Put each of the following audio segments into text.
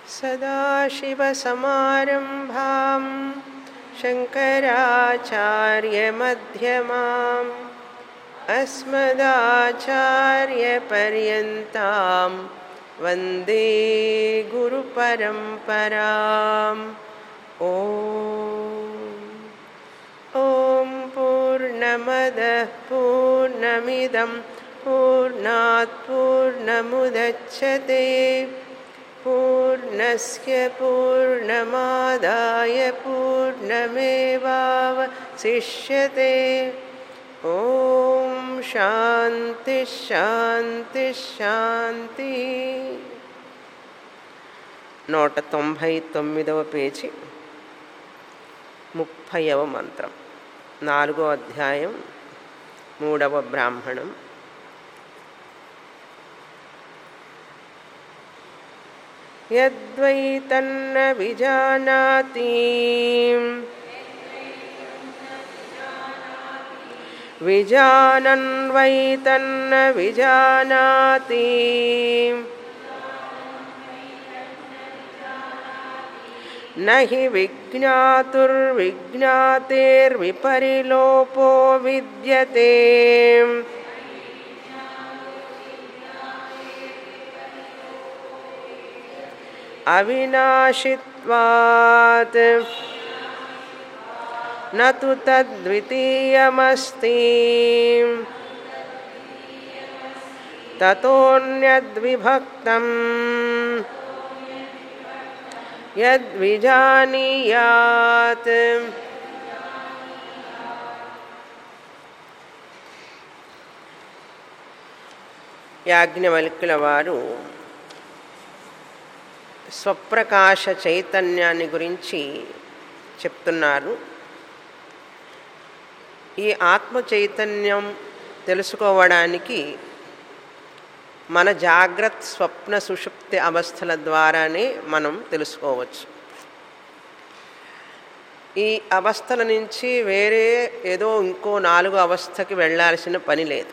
सदाशिवसमारम्भां शङ्कराचार्यमध्यमाम् अस्मदाचार्यपर्यन्तां वन्दे गुरुपरम्पराम् ॐ ॐ पूर्णमदः पूर्णमिदं पूर्णात् पूर्णमुदच्छते पूर्णस्य पूर्णमादाय पूर्णमेवावशिष्यते ॐ शान्तिः शान्तिः शान्तिः నూట తొంభై తొమ్మిదవ పేజీ ముప్పైవ మంత్రం నాలుగో అధ్యాయం మూడవ బ్రాహ్మణం యద్వై తన్న విజానాతి విజానన్ వై తన్న విజానాతి न हि विज्ञातुर्विज्ञातेर्विपरिलोपो विद्यते अविनाशित्वात् न तु तद्वितीयमस्ति ततोऽन्यद्विभक्तम् यद्विजानीयात् యాజ్ఞవల్కుల వారు స్వప్రకాశ చైతన్యాన్ని గురించి చెప్తున్నారు ఈ ఆత్మ చైతన్యం తెలుసుకోవడానికి మన జాగ్రత్త స్వప్న సుషుప్తి అవస్థల ద్వారానే మనం తెలుసుకోవచ్చు ఈ అవస్థల నుంచి వేరే ఏదో ఇంకో నాలుగు అవస్థకి వెళ్ళాల్సిన పని లేదు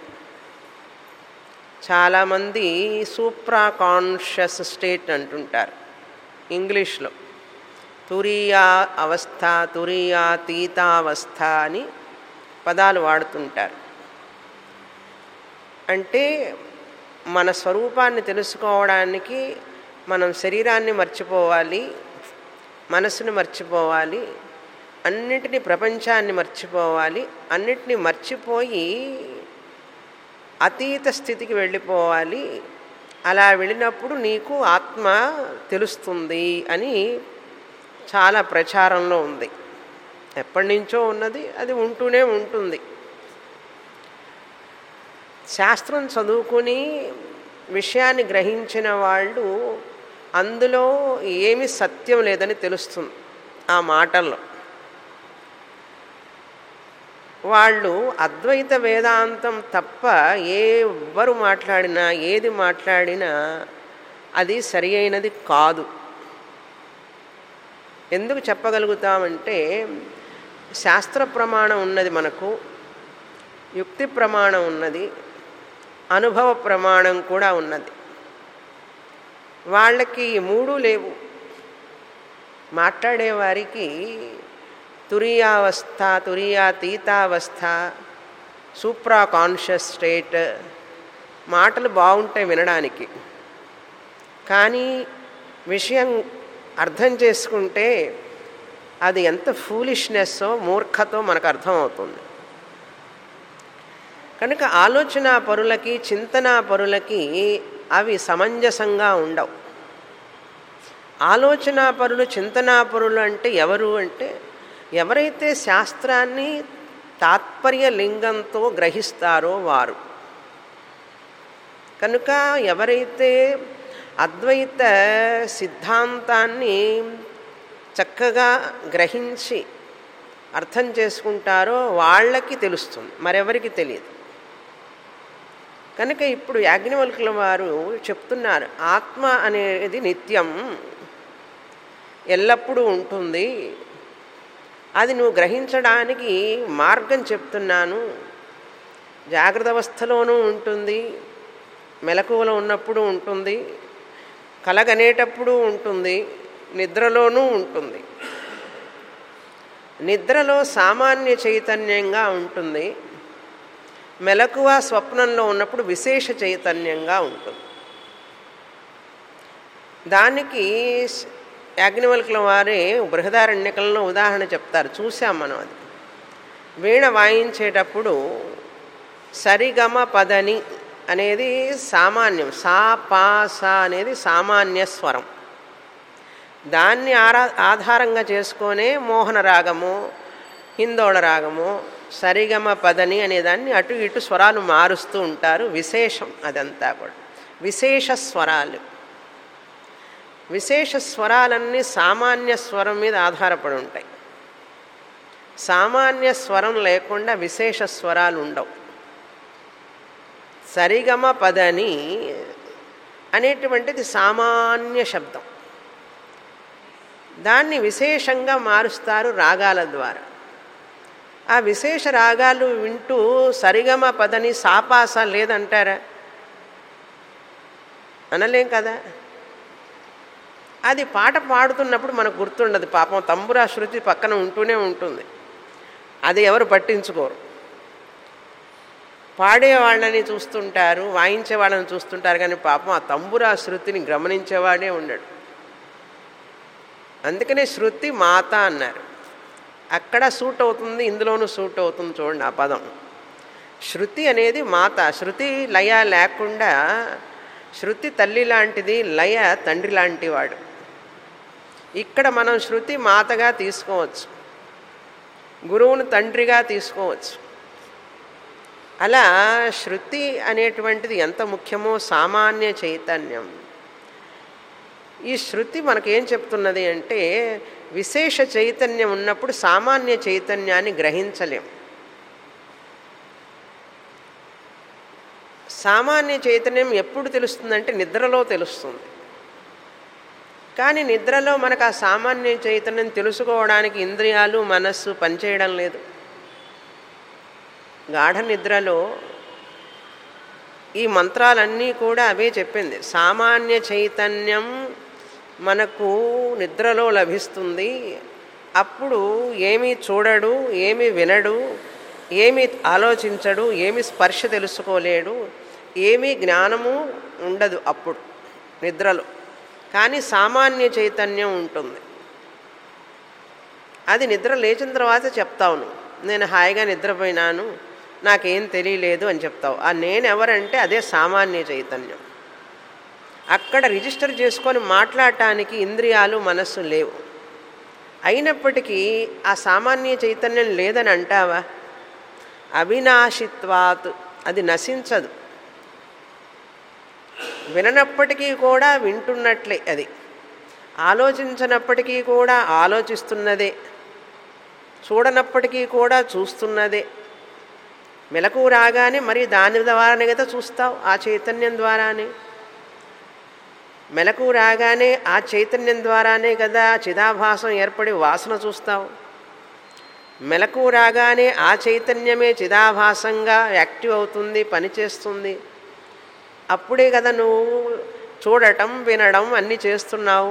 చాలామంది సూప్రా కాన్షియస్ స్టేట్ అంటుంటారు ఇంగ్లీష్లో తురియా అవస్థ తురియా తీతావస్థ అని పదాలు వాడుతుంటారు అంటే మన స్వరూపాన్ని తెలుసుకోవడానికి మనం శరీరాన్ని మర్చిపోవాలి మనసుని మర్చిపోవాలి అన్నిటినీ ప్రపంచాన్ని మర్చిపోవాలి అన్నిటినీ మర్చిపోయి అతీత స్థితికి వెళ్ళిపోవాలి అలా వెళ్ళినప్పుడు నీకు ఆత్మ తెలుస్తుంది అని చాలా ప్రచారంలో ఉంది ఎప్పటి నుంచో ఉన్నది అది ఉంటూనే ఉంటుంది శాస్త్రం చదువుకుని విషయాన్ని గ్రహించిన వాళ్ళు అందులో ఏమి సత్యం లేదని తెలుస్తుంది ఆ మాటల్లో వాళ్ళు అద్వైత వేదాంతం తప్ప ఏ ఎవ్వరు మాట్లాడినా ఏది మాట్లాడినా అది సరి అయినది కాదు ఎందుకు చెప్పగలుగుతామంటే శాస్త్ర ప్రమాణం ఉన్నది మనకు యుక్తి ప్రమాణం ఉన్నది అనుభవ ప్రమాణం కూడా ఉన్నది వాళ్ళకి ఈ మూడు లేవు మాట్లాడేవారికి తురియావస్థ తురియాతీతావస్థ సూప్రా కాన్షియస్ స్టేట్ మాటలు బాగుంటాయి వినడానికి కానీ విషయం అర్థం చేసుకుంటే అది ఎంత ఫూలిష్నెస్సో మూర్ఖతో మనకు అర్థమవుతుంది కనుక ఆలోచన పరులకి చింతనా పరులకి అవి సమంజసంగా ఉండవు ఆలోచన పరులు చింతనా పరులు అంటే ఎవరు అంటే ఎవరైతే శాస్త్రాన్ని తాత్పర్య లింగంతో గ్రహిస్తారో వారు కనుక ఎవరైతే అద్వైత సిద్ధాంతాన్ని చక్కగా గ్రహించి అర్థం చేసుకుంటారో వాళ్ళకి తెలుస్తుంది మరెవరికి తెలియదు కనుక ఇప్పుడు యాజ్ఞవల్కుల వారు చెప్తున్నారు ఆత్మ అనేది నిత్యం ఎల్లప్పుడూ ఉంటుంది అది నువ్వు గ్రహించడానికి మార్గం చెప్తున్నాను జాగ్రత్త అవస్థలోనూ ఉంటుంది మెలకువలో ఉన్నప్పుడు ఉంటుంది కలగనేటప్పుడు ఉంటుంది నిద్రలోనూ ఉంటుంది నిద్రలో సామాన్య చైతన్యంగా ఉంటుంది మెలకువ స్వప్నంలో ఉన్నప్పుడు విశేష చైతన్యంగా ఉంటుంది దానికి యాజ్ఞవల్కుల వారే బృహదారణ్యకంలో ఉదాహరణ చెప్తారు చూసాం మనం అది వీణ వాయించేటప్పుడు సరిగమ పదని అనేది సామాన్యం సా పా సా అనేది సామాన్య స్వరం దాన్ని ఆరా ఆధారంగా చేసుకొనే మోహన రాగము హిందోళ రాగము సరిగమ పదని అనేదాన్ని అటు ఇటు స్వరాలు మారుస్తూ ఉంటారు విశేషం అదంతా కూడా విశేష స్వరాలు విశేష స్వరాలన్నీ సామాన్య స్వరం మీద ఆధారపడి ఉంటాయి సామాన్య స్వరం లేకుండా విశేష స్వరాలు ఉండవు సరిగమ పదని అనేటువంటిది సామాన్య శబ్దం దాన్ని విశేషంగా మారుస్తారు రాగాల ద్వారా ఆ విశేష రాగాలు వింటూ సరిగమ పదని సాపాస లేదంటారా అనలేం కదా అది పాట పాడుతున్నప్పుడు మనకు గుర్తుండదు పాపం తంబురా శృతి పక్కన ఉంటూనే ఉంటుంది అది ఎవరు పట్టించుకోరు పాడే వాళ్ళని చూస్తుంటారు వాయించే వాళ్ళని చూస్తుంటారు కానీ పాపం ఆ తంబురా శృతిని గమనించేవాడే ఉండడు అందుకనే శృతి మాత అన్నారు అక్కడ సూట్ అవుతుంది ఇందులోనూ సూట్ అవుతుంది చూడండి ఆ పదం శృతి అనేది మాత శృతి లయ లేకుండా శృతి తల్లి లాంటిది లయ తండ్రి లాంటి వాడు ఇక్కడ మనం శృతి మాతగా తీసుకోవచ్చు గురువును తండ్రిగా తీసుకోవచ్చు అలా శృతి అనేటువంటిది ఎంత ముఖ్యమో సామాన్య చైతన్యం ఈ శృతి మనకేం చెప్తున్నది అంటే విశేష చైతన్యం ఉన్నప్పుడు సామాన్య చైతన్యాన్ని గ్రహించలేం సామాన్య చైతన్యం ఎప్పుడు తెలుస్తుందంటే నిద్రలో తెలుస్తుంది కానీ నిద్రలో మనకు ఆ సామాన్య చైతన్యం తెలుసుకోవడానికి ఇంద్రియాలు మనస్సు పనిచేయడం లేదు గాఢ నిద్రలో ఈ మంత్రాలన్నీ కూడా అవే చెప్పింది సామాన్య చైతన్యం మనకు నిద్రలో లభిస్తుంది అప్పుడు ఏమీ చూడడు ఏమీ వినడు ఏమీ ఆలోచించడు ఏమి స్పర్శ తెలుసుకోలేడు ఏమీ జ్ఞానము ఉండదు అప్పుడు నిద్రలో కానీ సామాన్య చైతన్యం ఉంటుంది అది నిద్ర లేచిన తర్వాత చెప్తావు నువ్వు నేను హాయిగా నిద్రపోయినాను నాకేం తెలియలేదు అని చెప్తావు ఆ నేను ఎవరంటే అదే సామాన్య చైతన్యం అక్కడ రిజిస్టర్ చేసుకొని మాట్లాడటానికి ఇంద్రియాలు మనస్సు లేవు అయినప్పటికీ ఆ సామాన్య చైతన్యం లేదని అంటావా అవినాశిత్వాత్ అది నశించదు విననప్పటికీ కూడా వింటున్నట్లే అది ఆలోచించినప్పటికీ కూడా ఆలోచిస్తున్నదే చూడనప్పటికీ కూడా చూస్తున్నదే మెలకు రాగానే మరి దాని ద్వారానే కదా చూస్తావు ఆ చైతన్యం ద్వారానే మెలకు రాగానే ఆ చైతన్యం ద్వారానే కదా చిదాభాసం ఏర్పడి వాసన చూస్తావు మెలకు రాగానే ఆ చైతన్యమే చిదాభాసంగా యాక్టివ్ అవుతుంది పనిచేస్తుంది అప్పుడే కదా నువ్వు చూడటం వినడం అన్నీ చేస్తున్నావు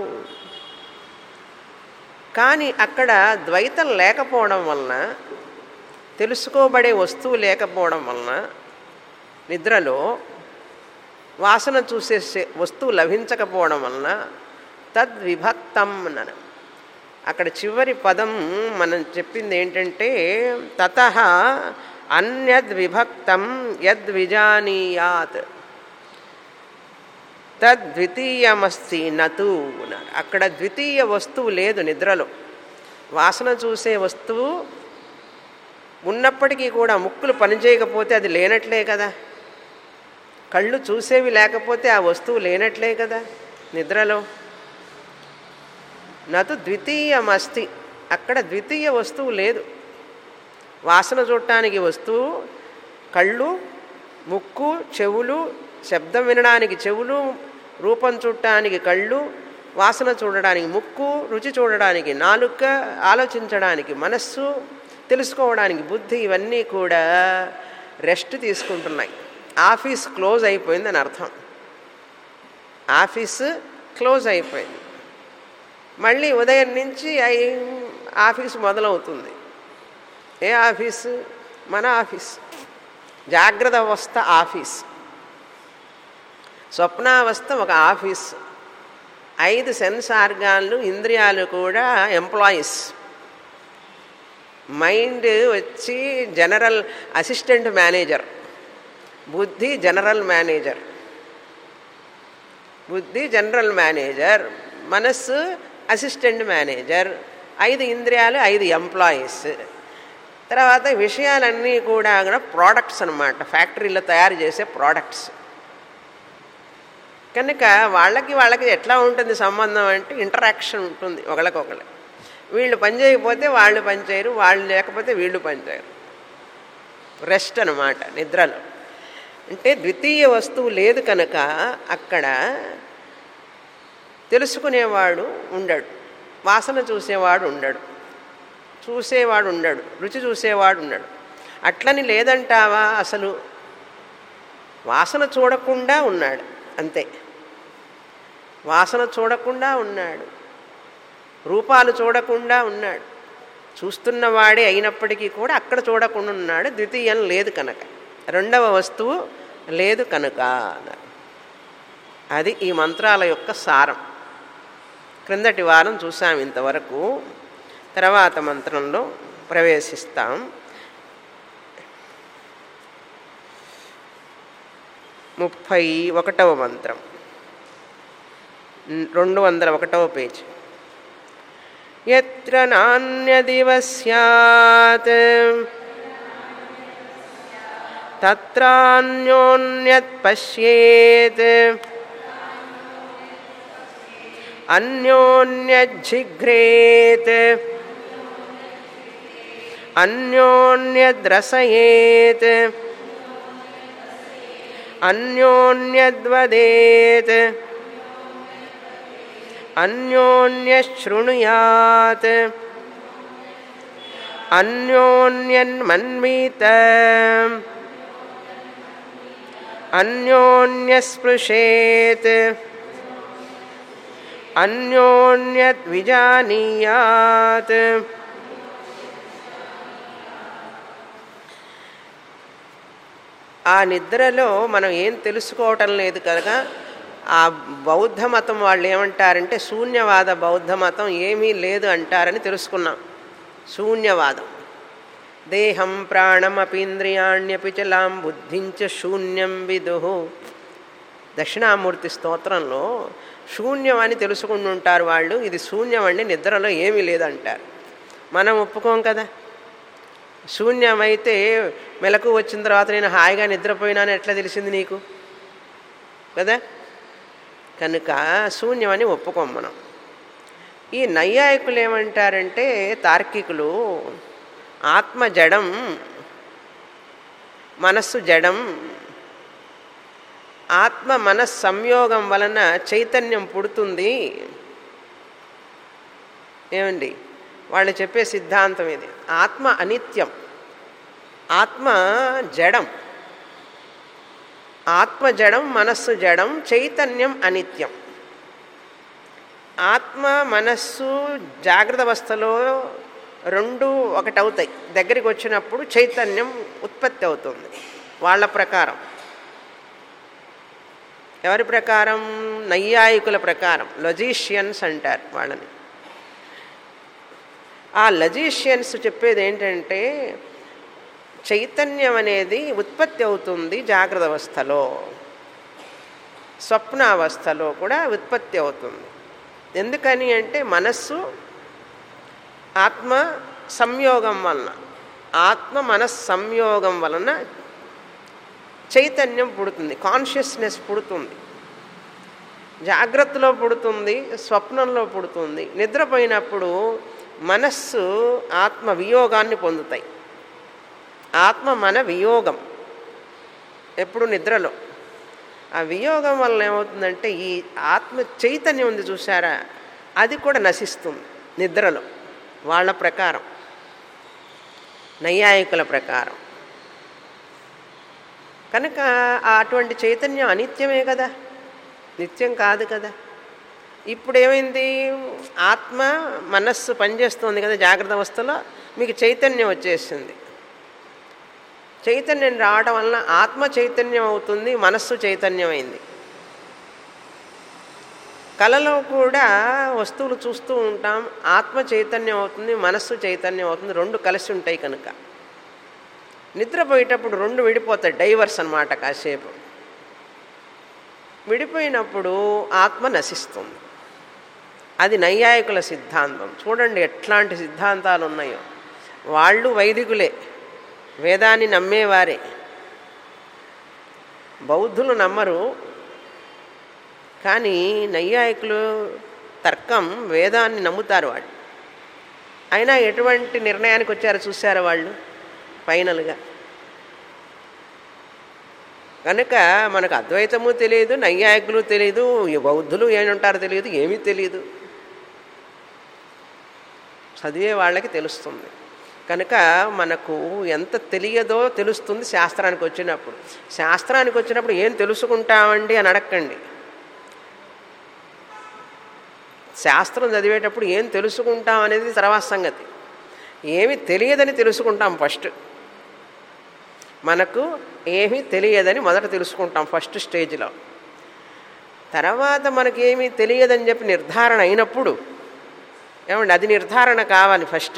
కానీ అక్కడ ద్వైతం లేకపోవడం వలన తెలుసుకోబడే వస్తువు లేకపోవడం వలన నిద్రలో వాసన చూసే వస్తువు లభించకపోవడం వలన తద్విభక్తం అన్నాను అక్కడ చివరి పదం మనం చెప్పింది ఏంటంటే తత అన్యద్విభక్తం యద్విజానీయాత్ తద్వితీయమస్తి నతు అక్కడ ద్వితీయ వస్తువు లేదు నిద్రలో వాసన చూసే వస్తువు ఉన్నప్పటికీ కూడా ముక్కులు పనిచేయకపోతే అది లేనట్లే కదా కళ్ళు చూసేవి లేకపోతే ఆ వస్తువు లేనట్లే కదా నిద్రలో నతు ద్వితీయమస్తి అక్కడ ద్వితీయ వస్తువు లేదు వాసన చూడటానికి వస్తువు కళ్ళు ముక్కు చెవులు శబ్దం వినడానికి చెవులు రూపం చూడటానికి కళ్ళు వాసన చూడడానికి ముక్కు రుచి చూడడానికి నాలుక ఆలోచించడానికి మనస్సు తెలుసుకోవడానికి బుద్ధి ఇవన్నీ కూడా రెస్ట్ తీసుకుంటున్నాయి ఆఫీస్ క్లోజ్ అయిపోయిందని అర్థం ఆఫీస్ క్లోజ్ అయిపోయింది మళ్ళీ ఉదయం నుంచి అయి ఆఫీస్ మొదలవుతుంది ఏ ఆఫీసు మన ఆఫీస్ జాగ్రత్త అవస్థ ఆఫీస్ స్వప్నావస్థ ఒక ఆఫీస్ ఐదు సెన్స్ ఆర్గాన్లు ఇంద్రియాలు కూడా ఎంప్లాయీస్ మైండ్ వచ్చి జనరల్ అసిస్టెంట్ మేనేజర్ బుద్ధి జనరల్ మేనేజర్ బుద్ధి జనరల్ మేనేజర్ మనస్సు అసిస్టెంట్ మేనేజర్ ఐదు ఇంద్రియాలు ఐదు ఎంప్లాయీస్ తర్వాత విషయాలన్నీ కూడా కూడా ప్రోడక్ట్స్ అనమాట ఫ్యాక్టరీలో తయారు చేసే ప్రోడక్ట్స్ కనుక వాళ్ళకి వాళ్ళకి ఎట్లా ఉంటుంది సంబంధం అంటే ఇంటరాక్షన్ ఉంటుంది ఒకళ్ళకొకళ్ళు వీళ్ళు పని చేయకపోతే వాళ్ళు పని చేయరు వాళ్ళు లేకపోతే వీళ్ళు పని చేయరు రెస్ట్ అనమాట నిద్రలో అంటే ద్వితీయ వస్తువు లేదు కనుక అక్కడ తెలుసుకునేవాడు ఉండడు వాసన చూసేవాడు ఉండడు చూసేవాడు ఉండడు రుచి చూసేవాడు ఉండడు అట్లని లేదంటావా అసలు వాసన చూడకుండా ఉన్నాడు అంతే వాసన చూడకుండా ఉన్నాడు రూపాలు చూడకుండా ఉన్నాడు చూస్తున్నవాడే అయినప్పటికీ కూడా అక్కడ చూడకుండా ఉన్నాడు ద్వితీయం లేదు కనుక రెండవ వస్తువు లేదు కనుక అన్నారు అది ఈ మంత్రాల యొక్క సారం క్రిందటి వారం చూసాం ఇంతవరకు తర్వాత మంత్రంలో ప్రవేశిస్తాం ముప్పై ఒకటవ మంత్రం రెండు వందల ఒకటవ పేజీ ఎత్ర నాణ్యదివ సత్ తత్రాన్యోన్యత్ పశ్యేత్ అన్యోన్యజిఘ్రేత్ అన్యోన్యద్రసయేత్ అన్యోన్యద్వదేత్ అన్యోన్యశృణుయాత్ అన్యోన్యన్మన్మీత అన్యోన్యస్పృశేత్ అన్యోన్యద్విజానీయాత్ ఆ నిద్రలో మనం ఏం తెలుసుకోవటం లేదు కనుక ఆ బౌద్ధ మతం వాళ్ళు ఏమంటారంటే శూన్యవాద బౌద్ధ మతం ఏమీ లేదు అంటారని తెలుసుకున్నాం శూన్యవాదం దేహం ప్రాణమపీంద్రియాణ్యపి చలాం బుద్ధించ శూన్యం విదు దక్షిణామూర్తి స్తోత్రంలో శూన్యం అని తెలుసుకుని ఉంటారు వాళ్ళు ఇది శూన్యం అండి నిద్రలో ఏమీ లేదంటారు మనం ఒప్పుకోం కదా శూన్యమైతే మెలకు వచ్చిన తర్వాత నేను హాయిగా నిద్రపోయినాను ఎట్లా తెలిసింది నీకు కదా కనుక శూన్యమని ఒప్పుకోం మనం ఈ నైయాయికులు ఏమంటారంటే తార్కికులు ఆత్మ జడం మనస్సు జడం ఆత్మ మనస్ సంయోగం వలన చైతన్యం పుడుతుంది ఏమండి వాళ్ళు చెప్పే సిద్ధాంతం ఇది ఆత్మ అనిత్యం ఆత్మ జడం ఆత్మ జడం మనస్సు జడం చైతన్యం అనిత్యం ఆత్మ మనస్సు జాగ్రత్త అవస్థలో రెండు ఒకటవుతాయి దగ్గరికి వచ్చినప్పుడు చైతన్యం ఉత్పత్తి అవుతుంది వాళ్ళ ప్రకారం ఎవరి ప్రకారం నైయాయికుల ప్రకారం లొజీషియన్స్ అంటారు వాళ్ళని ఆ లజీషియన్స్ చెప్పేది ఏంటంటే చైతన్యం అనేది ఉత్పత్తి అవుతుంది జాగ్రత్త అవస్థలో స్వప్నావస్థలో కూడా ఉత్పత్తి అవుతుంది ఎందుకని అంటే మనస్సు ఆత్మ సంయోగం వలన ఆత్మ మనస్ సంయోగం వలన చైతన్యం పుడుతుంది కాన్షియస్నెస్ పుడుతుంది జాగ్రత్తలో పుడుతుంది స్వప్నంలో పుడుతుంది నిద్రపోయినప్పుడు మనస్సు ఆత్మ వియోగాన్ని పొందుతాయి ఆత్మ మన వియోగం ఎప్పుడు నిద్రలో ఆ వియోగం వల్ల ఏమవుతుందంటే ఈ ఆత్మ చైతన్యం ఉంది చూసారా అది కూడా నశిస్తుంది నిద్రలో వాళ్ళ ప్రకారం నైయాయికుల ప్రకారం కనుక అటువంటి చైతన్యం అనిత్యమే కదా నిత్యం కాదు కదా ఇప్పుడు ఏమైంది ఆత్మ మనస్సు పనిచేస్తుంది కదా జాగ్రత్త అవస్థలో మీకు చైతన్యం వచ్చేసింది చైతన్యం రావడం వలన ఆత్మ చైతన్యం అవుతుంది మనస్సు చైతన్యమైంది కళలో కూడా వస్తువులు చూస్తూ ఉంటాం ఆత్మ చైతన్యం అవుతుంది మనస్సు చైతన్యం అవుతుంది రెండు కలిసి ఉంటాయి కనుక నిద్రపోయేటప్పుడు రెండు విడిపోతాయి డైవర్స్ అన్నమాట కాసేపు విడిపోయినప్పుడు ఆత్మ నశిస్తుంది అది నైయాయికుల సిద్ధాంతం చూడండి ఎట్లాంటి సిద్ధాంతాలు ఉన్నాయో వాళ్ళు వైదికులే వేదాన్ని నమ్మేవారే బౌద్ధులు నమ్మరు కానీ నైయాయికులు తర్కం వేదాన్ని నమ్ముతారు వాళ్ళు అయినా ఎటువంటి నిర్ణయానికి వచ్చారో చూశారు వాళ్ళు ఫైనల్గా కనుక మనకు అద్వైతము తెలియదు నైయాయికులు తెలియదు ఈ బౌద్ధులు ఏమంటారో తెలియదు ఏమీ తెలియదు చదివే వాళ్ళకి తెలుస్తుంది కనుక మనకు ఎంత తెలియదో తెలుస్తుంది శాస్త్రానికి వచ్చినప్పుడు శాస్త్రానికి వచ్చినప్పుడు ఏం తెలుసుకుంటామండి అని అడగండి శాస్త్రం చదివేటప్పుడు ఏం తెలుసుకుంటాం అనేది తర్వాత సంగతి ఏమి తెలియదని తెలుసుకుంటాం ఫస్ట్ మనకు ఏమీ తెలియదని మొదట తెలుసుకుంటాం ఫస్ట్ స్టేజ్లో తర్వాత మనకేమీ తెలియదని చెప్పి నిర్ధారణ అయినప్పుడు ఏమండి అది నిర్ధారణ కావాలి ఫస్ట్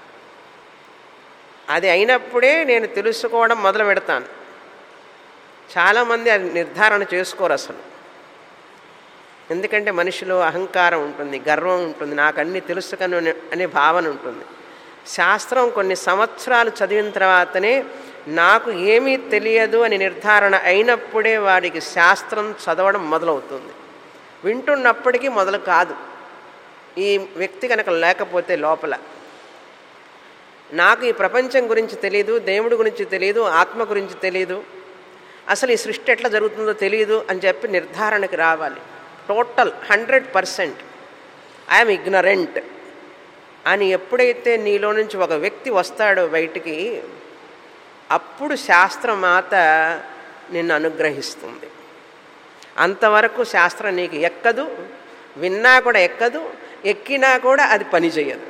అది అయినప్పుడే నేను తెలుసుకోవడం మొదలు పెడతాను చాలామంది అది నిర్ధారణ చేసుకోరు అసలు ఎందుకంటే మనిషిలో అహంకారం ఉంటుంది గర్వం ఉంటుంది నాకు అన్నీ తెలుసు కను అనే భావన ఉంటుంది శాస్త్రం కొన్ని సంవత్సరాలు చదివిన తర్వాతనే నాకు ఏమీ తెలియదు అని నిర్ధారణ అయినప్పుడే వాడికి శాస్త్రం చదవడం మొదలవుతుంది వింటున్నప్పటికీ మొదలు కాదు ఈ వ్యక్తి కనుక లేకపోతే లోపల నాకు ఈ ప్రపంచం గురించి తెలియదు దేవుడి గురించి తెలియదు ఆత్మ గురించి తెలియదు అసలు ఈ సృష్టి ఎట్లా జరుగుతుందో తెలియదు అని చెప్పి నిర్ధారణకి రావాలి total hundred percent I'm ignorant అని ఎప్పుడైతే నీలో నుంచి ఒక వ్యక్తి వస్తాడో బయటికి అప్పుడు శాస్త్రమాత నిన్ను అనుగ్రహిస్తుంది అంతవరకు శాస్త్రం నీకు ఎక్కదు విన్నా కూడా ఎక్కదు ఎక్కినా కూడా అది పనిచేయదు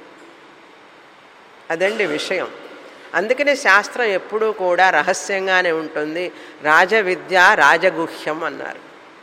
అదండి విషయం అందుకనే శాస్త్రం ఎప్పుడూ కూడా రహస్యంగానే ఉంటుంది రాజవిద్య రాజగుహ్యం అన్నారు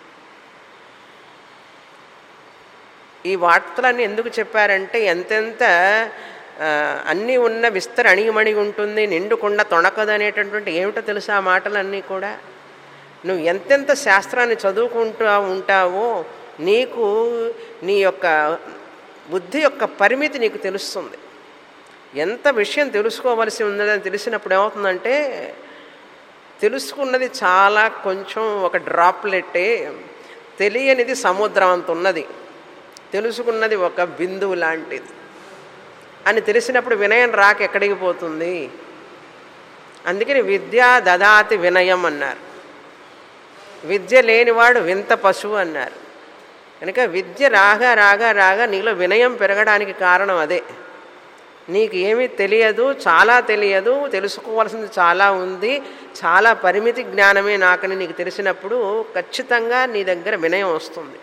ఈ వార్తలన్నీ ఎందుకు చెప్పారంటే ఎంతెంత అన్నీ ఉన్న విస్తర అణిగిమణిగి ఉంటుంది నిండుకుండా తొణకదు అనేటటువంటి ఏమిటో తెలుసా ఆ మాటలన్నీ కూడా నువ్వు ఎంతెంత శాస్త్రాన్ని చదువుకుంటూ ఉంటావో నీకు నీ యొక్క బుద్ధి యొక్క పరిమితి నీకు తెలుస్తుంది ఎంత విషయం తెలుసుకోవలసి ఉన్నదని తెలిసినప్పుడు ఏమవుతుందంటే తెలుసుకున్నది చాలా కొంచెం ఒక డ్రాప్లెట్టే తెలియనిది సముద్రం అంత ఉన్నది తెలుసుకున్నది ఒక బిందువు లాంటిది అని తెలిసినప్పుడు వినయం రాక ఎక్కడికి పోతుంది అందుకని విద్య దదాతి వినయం అన్నారు విద్య లేనివాడు వింత పశువు అన్నారు కనుక విద్య రాగా రాగా రాగా నీలో వినయం పెరగడానికి కారణం అదే నీకు ఏమీ తెలియదు చాలా తెలియదు తెలుసుకోవాల్సింది చాలా ఉంది చాలా పరిమితి జ్ఞానమే నాకని నీకు తెలిసినప్పుడు ఖచ్చితంగా నీ దగ్గర వినయం వస్తుంది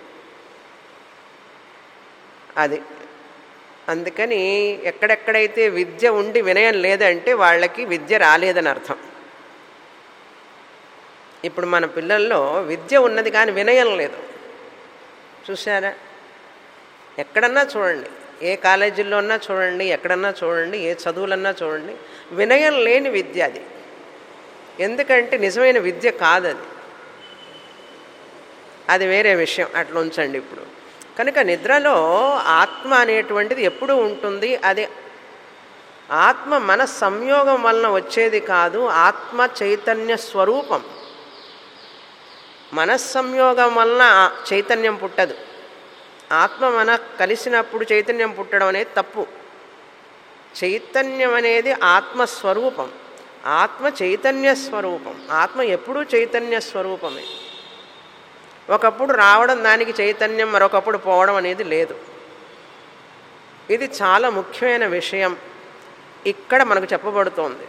అది అందుకని ఎక్కడెక్కడైతే విద్య ఉండి వినయం లేదంటే వాళ్ళకి విద్య రాలేదని అర్థం ఇప్పుడు మన పిల్లల్లో విద్య ఉన్నది కానీ వినయం లేదు చూసారా ఎక్కడన్నా చూడండి ఏ కాలేజీల్లో అన్నా చూడండి ఎక్కడన్నా చూడండి ఏ చదువులన్నా చూడండి వినయం లేని విద్య అది ఎందుకంటే నిజమైన విద్య కాదది అది వేరే విషయం అట్లా ఉంచండి ఇప్పుడు కనుక నిద్రలో ఆత్మ అనేటువంటిది ఎప్పుడు ఉంటుంది అది ఆత్మ మన సంయోగం వలన వచ్చేది కాదు ఆత్మ చైతన్య స్వరూపం మనస్సంయోగం వలన చైతన్యం పుట్టదు ఆత్మ మన కలిసినప్పుడు చైతన్యం పుట్టడం అనేది తప్పు చైతన్యం అనేది ఆత్మస్వరూపం ఆత్మ చైతన్య స్వరూపం ఆత్మ ఎప్పుడూ చైతన్య స్వరూపమే ఒకప్పుడు రావడం దానికి చైతన్యం మరొకప్పుడు పోవడం అనేది లేదు ఇది చాలా ముఖ్యమైన విషయం ఇక్కడ మనకు చెప్పబడుతోంది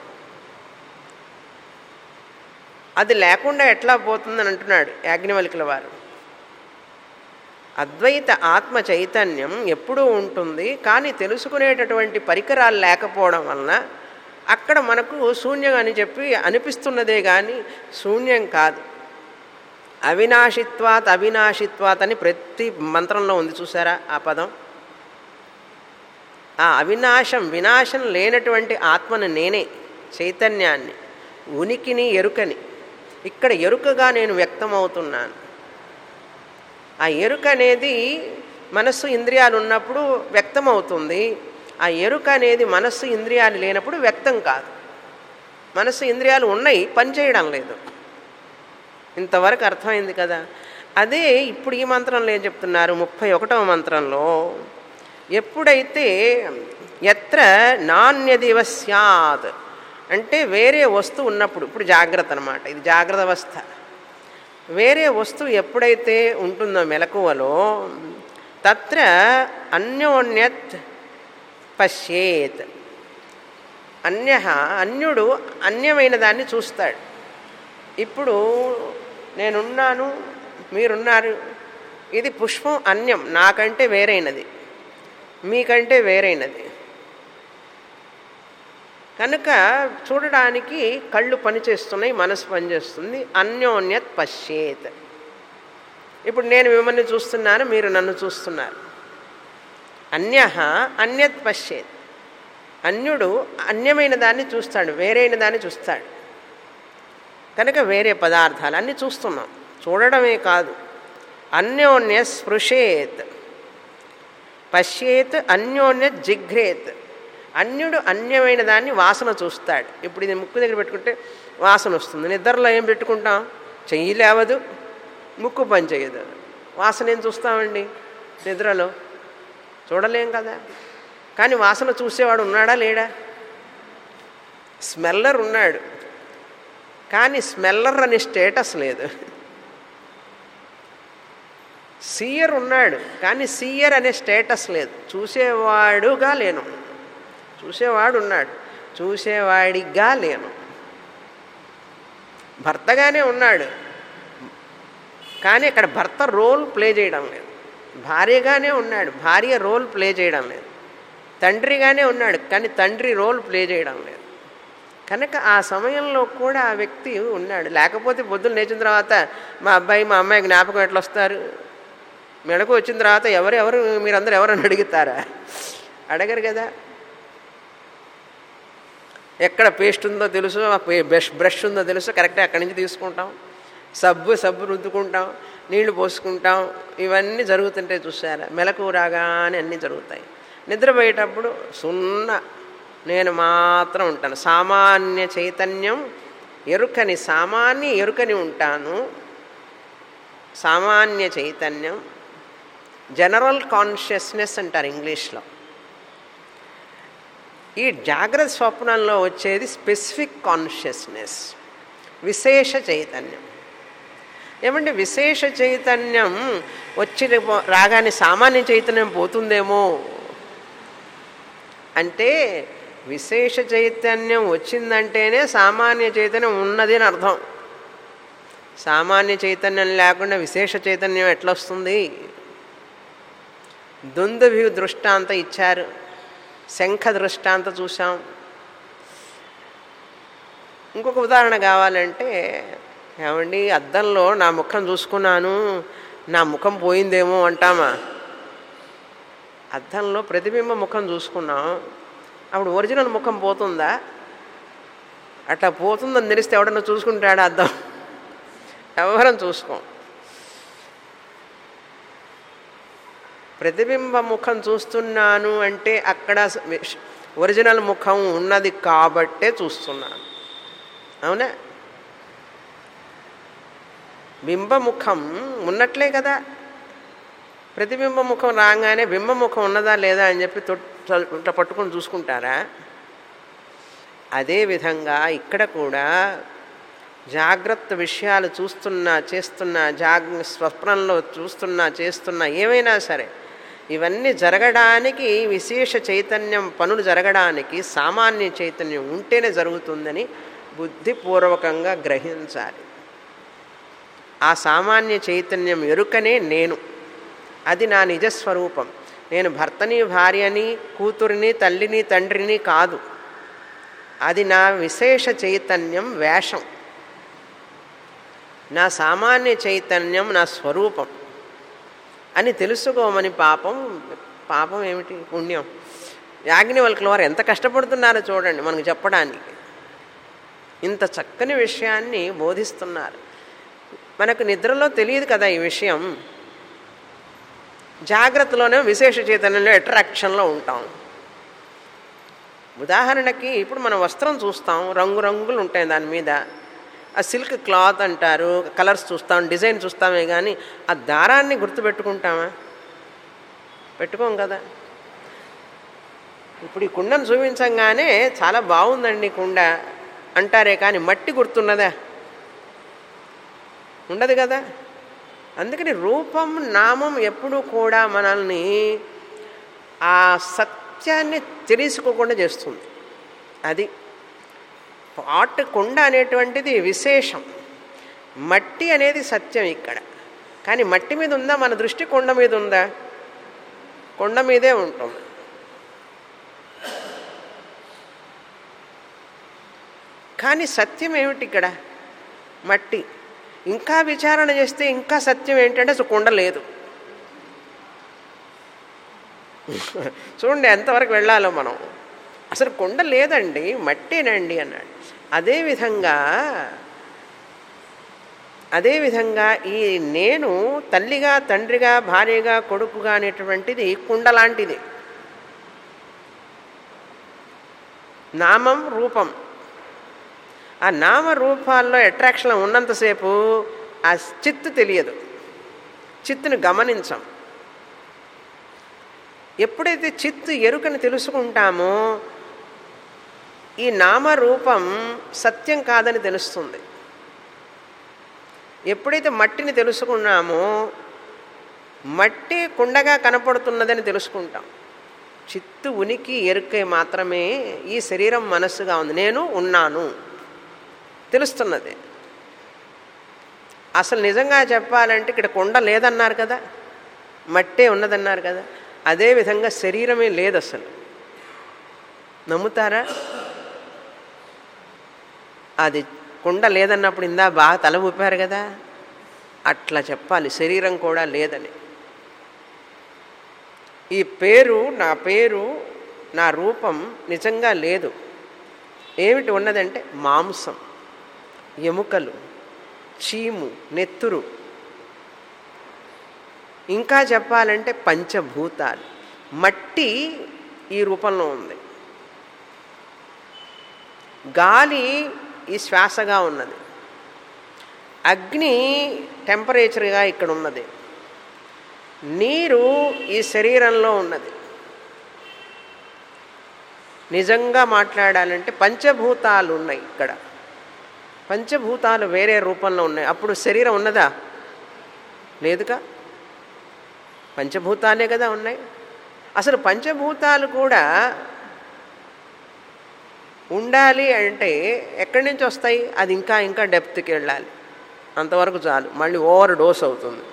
అది లేకుండా ఎట్లా పోతుందని అంటున్నాడు యాజ్ఞవల్కుల వారు అద్వైత ఆత్మ చైతన్యం ఎప్పుడూ ఉంటుంది కానీ తెలుసుకునేటటువంటి పరికరాలు లేకపోవడం వలన అక్కడ మనకు శూన్యం అని చెప్పి అనిపిస్తున్నదే కానీ శూన్యం కాదు అవినాశిత్వాత్ అవినాశిత్వాత్ అని ప్రతి మంత్రంలో ఉంది చూసారా ఆ పదం ఆ అవినాశం వినాశం లేనటువంటి ఆత్మను నేనే చైతన్యాన్ని ఉనికిని ఎరుకని ఇక్కడ ఎరుకగా నేను వ్యక్తమవుతున్నాను ఆ ఎరుక అనేది మనస్సు ఇంద్రియాలు ఉన్నప్పుడు వ్యక్తమవుతుంది ఆ ఎరుక అనేది మనస్సు ఇంద్రియాలు లేనప్పుడు వ్యక్తం కాదు మనస్సు ఇంద్రియాలు ఉన్నాయి పనిచేయడం లేదు ఇంతవరకు అర్థమైంది కదా అదే ఇప్పుడు ఈ మంత్రంలో ఏం చెప్తున్నారు ముప్పై ఒకటవ మంత్రంలో ఎప్పుడైతే ఎత్ర నాణ్యదివ స్యాత్ అంటే వేరే వస్తువు ఉన్నప్పుడు ఇప్పుడు జాగ్రత్త అనమాట ఇది జాగ్రత్త అవస్థ వేరే వస్తువు ఎప్పుడైతే ఉంటుందో మెలకువలో తత్ర అన్యోన్యత్ పశ్యేత్ అన్య అన్యుడు అన్యమైన దాన్ని చూస్తాడు ఇప్పుడు నేనున్నాను మీరున్నారు ఇది పుష్పం అన్యం నాకంటే వేరైనది మీకంటే వేరైనది కనుక చూడడానికి కళ్ళు పనిచేస్తున్నాయి మనసు పనిచేస్తుంది అన్యోన్యత్ పశ్యేత్ ఇప్పుడు నేను మిమ్మల్ని చూస్తున్నాను మీరు నన్ను చూస్తున్నారు అన్య అన్యత్ పశ్యేత్ అన్యుడు అన్యమైన దాన్ని చూస్తాడు వేరైన దాన్ని చూస్తాడు కనుక వేరే పదార్థాలు అన్నీ చూస్తున్నాం చూడడమే కాదు అన్యోన్య స్పృశేత్ పశ్యేత్ అన్యోన్య జిఘ్రేత్ అన్యుడు అన్యమైన దాన్ని వాసన చూస్తాడు ఇప్పుడు ఇది ముక్కు దగ్గర పెట్టుకుంటే వాసన వస్తుంది నిద్రలో ఏం పెట్టుకుంటాం చెయ్యి లేవదు ముక్కు పని చేయదు వాసన ఏం చూస్తామండి నిద్రలో చూడలేం కదా కానీ వాసన చూసేవాడు ఉన్నాడా లేడా స్మెల్లర్ ఉన్నాడు కానీ స్మెల్లర్ అనే స్టేటస్ లేదు సీయర్ ఉన్నాడు కానీ సీయర్ అనే స్టేటస్ లేదు చూసేవాడుగా లేను చూసేవాడు ఉన్నాడు చూసేవాడిగా లేను భర్తగానే ఉన్నాడు కానీ అక్కడ భర్త రోల్ ప్లే చేయడం లేదు భార్యగానే ఉన్నాడు భార్య రోల్ ప్లే చేయడం లేదు తండ్రిగానే ఉన్నాడు కానీ తండ్రి రోల్ ప్లే చేయడం లేదు కనుక ఆ సమయంలో కూడా ఆ వ్యక్తి ఉన్నాడు లేకపోతే పొద్దున్న లేచిన తర్వాత మా అబ్బాయి మా అమ్మాయి జ్ఞాపకం ఎట్లా వస్తారు మెడకు వచ్చిన తర్వాత ఎవరు ఎవరు మీరందరూ ఎవరని అడుగుతారా అడగరు కదా ఎక్కడ పేస్ట్ ఉందో తెలుసు బ్రష్ బ్రష్ ఉందో తెలుసు కరెక్ట్గా అక్కడి నుంచి తీసుకుంటాం సబ్బు సబ్బు రుద్దుకుంటాం నీళ్లు పోసుకుంటాం ఇవన్నీ జరుగుతుంటే చూసారా మెలకు రాగానే అన్నీ జరుగుతాయి నిద్రపోయేటప్పుడు సున్నా నేను మాత్రం ఉంటాను సామాన్య చైతన్యం ఎరుకని సామాన్య ఎరుకని ఉంటాను సామాన్య చైతన్యం జనరల్ కాన్షియస్నెస్ అంటారు ఇంగ్లీష్లో ఈ జాగ్రత్త స్వప్నంలో వచ్చేది స్పెసిఫిక్ కాన్షియస్నెస్ విశేష చైతన్యం ఏమంటే విశేష చైతన్యం వచ్చి రాగానే సామాన్య చైతన్యం పోతుందేమో అంటే విశేష చైతన్యం వచ్చిందంటేనే సామాన్య చైతన్యం ఉన్నది అని అర్థం సామాన్య చైతన్యం లేకుండా విశేష చైతన్యం ఎట్లా వస్తుంది దుందుభి దృష్టాంత ఇచ్చారు శంఖ దృష్టాంత చూసాం ఇంకొక ఉదాహరణ కావాలంటే ఏమండి అద్దంలో నా ముఖం చూసుకున్నాను నా ముఖం పోయిందేమో అంటామా అద్దంలో ప్రతిబింబ ముఖం చూసుకున్నాం అప్పుడు ఒరిజినల్ ముఖం పోతుందా అట్లా పోతుందని తెలిస్తే ఎవడన్నా చూసుకుంటాడా అద్దం ఎవరం చూసుకోం ప్రతిబింబ ముఖం చూస్తున్నాను అంటే అక్కడ ఒరిజినల్ ముఖం ఉన్నది కాబట్టే చూస్తున్నాను అవునా బింబముఖం ఉన్నట్లే కదా ప్రతిబింబ ముఖం రాగానే బింబముఖం ఉన్నదా లేదా అని చెప్పి ఇట్లా పట్టుకొని చూసుకుంటారా అదేవిధంగా ఇక్కడ కూడా జాగ్రత్త విషయాలు చూస్తున్నా చేస్తున్నా జాగ్ స్వప్నంలో చూస్తున్నా చేస్తున్నా ఏమైనా సరే ఇవన్నీ జరగడానికి విశేష చైతన్యం పనులు జరగడానికి సామాన్య చైతన్యం ఉంటేనే జరుగుతుందని బుద్ధిపూర్వకంగా గ్రహించాలి ఆ సామాన్య చైతన్యం ఎరుకనే నేను అది నా నిజస్వరూపం నేను భర్తని భార్యని కూతురిని తల్లిని తండ్రిని కాదు అది నా విశేష చైతన్యం వేషం నా సామాన్య చైతన్యం నా స్వరూపం అని తెలుసుకోమని పాపం పాపం ఏమిటి పుణ్యం యాజ్ఞవల్కుల వారు ఎంత కష్టపడుతున్నారో చూడండి మనకు చెప్పడానికి ఇంత చక్కని విషయాన్ని బోధిస్తున్నారు మనకు నిద్రలో తెలియదు కదా ఈ విషయం జాగ్రత్తలోనే విశేష చైతన్యంలో అట్రాక్షన్లో ఉంటాం ఉదాహరణకి ఇప్పుడు మనం వస్త్రం చూస్తాం రంగురంగులు ఉంటాయి దాని మీద ఆ సిల్క్ క్లాత్ అంటారు కలర్స్ చూస్తాం డిజైన్ చూస్తామే కానీ ఆ దారాన్ని గుర్తుపెట్టుకుంటామా పెట్టుకోం కదా ఇప్పుడు ఈ కుండను చూపించంగానే చాలా బాగుందండి కుండ అంటారే కానీ మట్టి గుర్తున్నదా ఉండదు కదా అందుకని రూపం నామం ఎప్పుడూ కూడా మనల్ని ఆ సత్యాన్ని తెలుసుకోకుండా చేస్తుంది అది పాట్ కొండ అనేటువంటిది విశేషం మట్టి అనేది సత్యం ఇక్కడ కానీ మట్టి మీద ఉందా మన దృష్టి కొండ మీద ఉందా కొండ మీదే ఉంటుంది కానీ సత్యం ఏమిటి ఇక్కడ మట్టి ఇంకా విచారణ చేస్తే ఇంకా సత్యం ఏంటంటే అసలు కొండ లేదు చూడండి ఎంతవరకు వెళ్ళాలో మనం అసలు కొండ లేదండి మట్టేనండి అన్నాడు అదేవిధంగా అదేవిధంగా ఈ నేను తల్లిగా తండ్రిగా భార్యగా కొడుకుగా అనేటువంటిది కుండ లాంటిది నామం రూపం ఆ నామ రూపాల్లో అట్రాక్షన్ ఉన్నంతసేపు ఆ చిత్తు తెలియదు చిత్తును గమనించం ఎప్పుడైతే చిత్తు ఎరుకని తెలుసుకుంటామో ఈ నామరూపం సత్యం కాదని తెలుస్తుంది ఎప్పుడైతే మట్టిని తెలుసుకున్నామో మట్టి కుండగా కనపడుతున్నదని తెలుసుకుంటాం చిత్తు ఉనికి ఎరుకే మాత్రమే ఈ శరీరం మనస్సుగా ఉంది నేను ఉన్నాను తెలుస్తున్నది అసలు నిజంగా చెప్పాలంటే ఇక్కడ కొండ లేదన్నారు కదా మట్టే ఉన్నదన్నారు కదా అదేవిధంగా శరీరమే లేదు అసలు నమ్ముతారా అది కుండ లేదన్నప్పుడు ఇందా బాగా తల ఊపారు కదా అట్లా చెప్పాలి శరీరం కూడా లేదని ఈ పేరు నా పేరు నా రూపం నిజంగా లేదు ఏమిటి ఉన్నదంటే మాంసం ఎముకలు చీము నెత్తురు ఇంకా చెప్పాలంటే పంచభూతాలు మట్టి ఈ రూపంలో ఉంది గాలి ఈ శ్వాసగా ఉన్నది అగ్ని టెంపరేచర్గా ఇక్కడ ఉన్నది నీరు ఈ శరీరంలో ఉన్నది నిజంగా మాట్లాడాలంటే పంచభూతాలు ఉన్నాయి ఇక్కడ పంచభూతాలు వేరే రూపంలో ఉన్నాయి అప్పుడు శరీరం ఉన్నదా లేదుగా పంచభూతాలే కదా ఉన్నాయి అసలు పంచభూతాలు కూడా ఉండాలి అంటే ఎక్కడి నుంచి వస్తాయి అది ఇంకా ఇంకా డెప్త్కి వెళ్ళాలి అంతవరకు చాలు మళ్ళీ ఓవర్ డోస్ అవుతుంది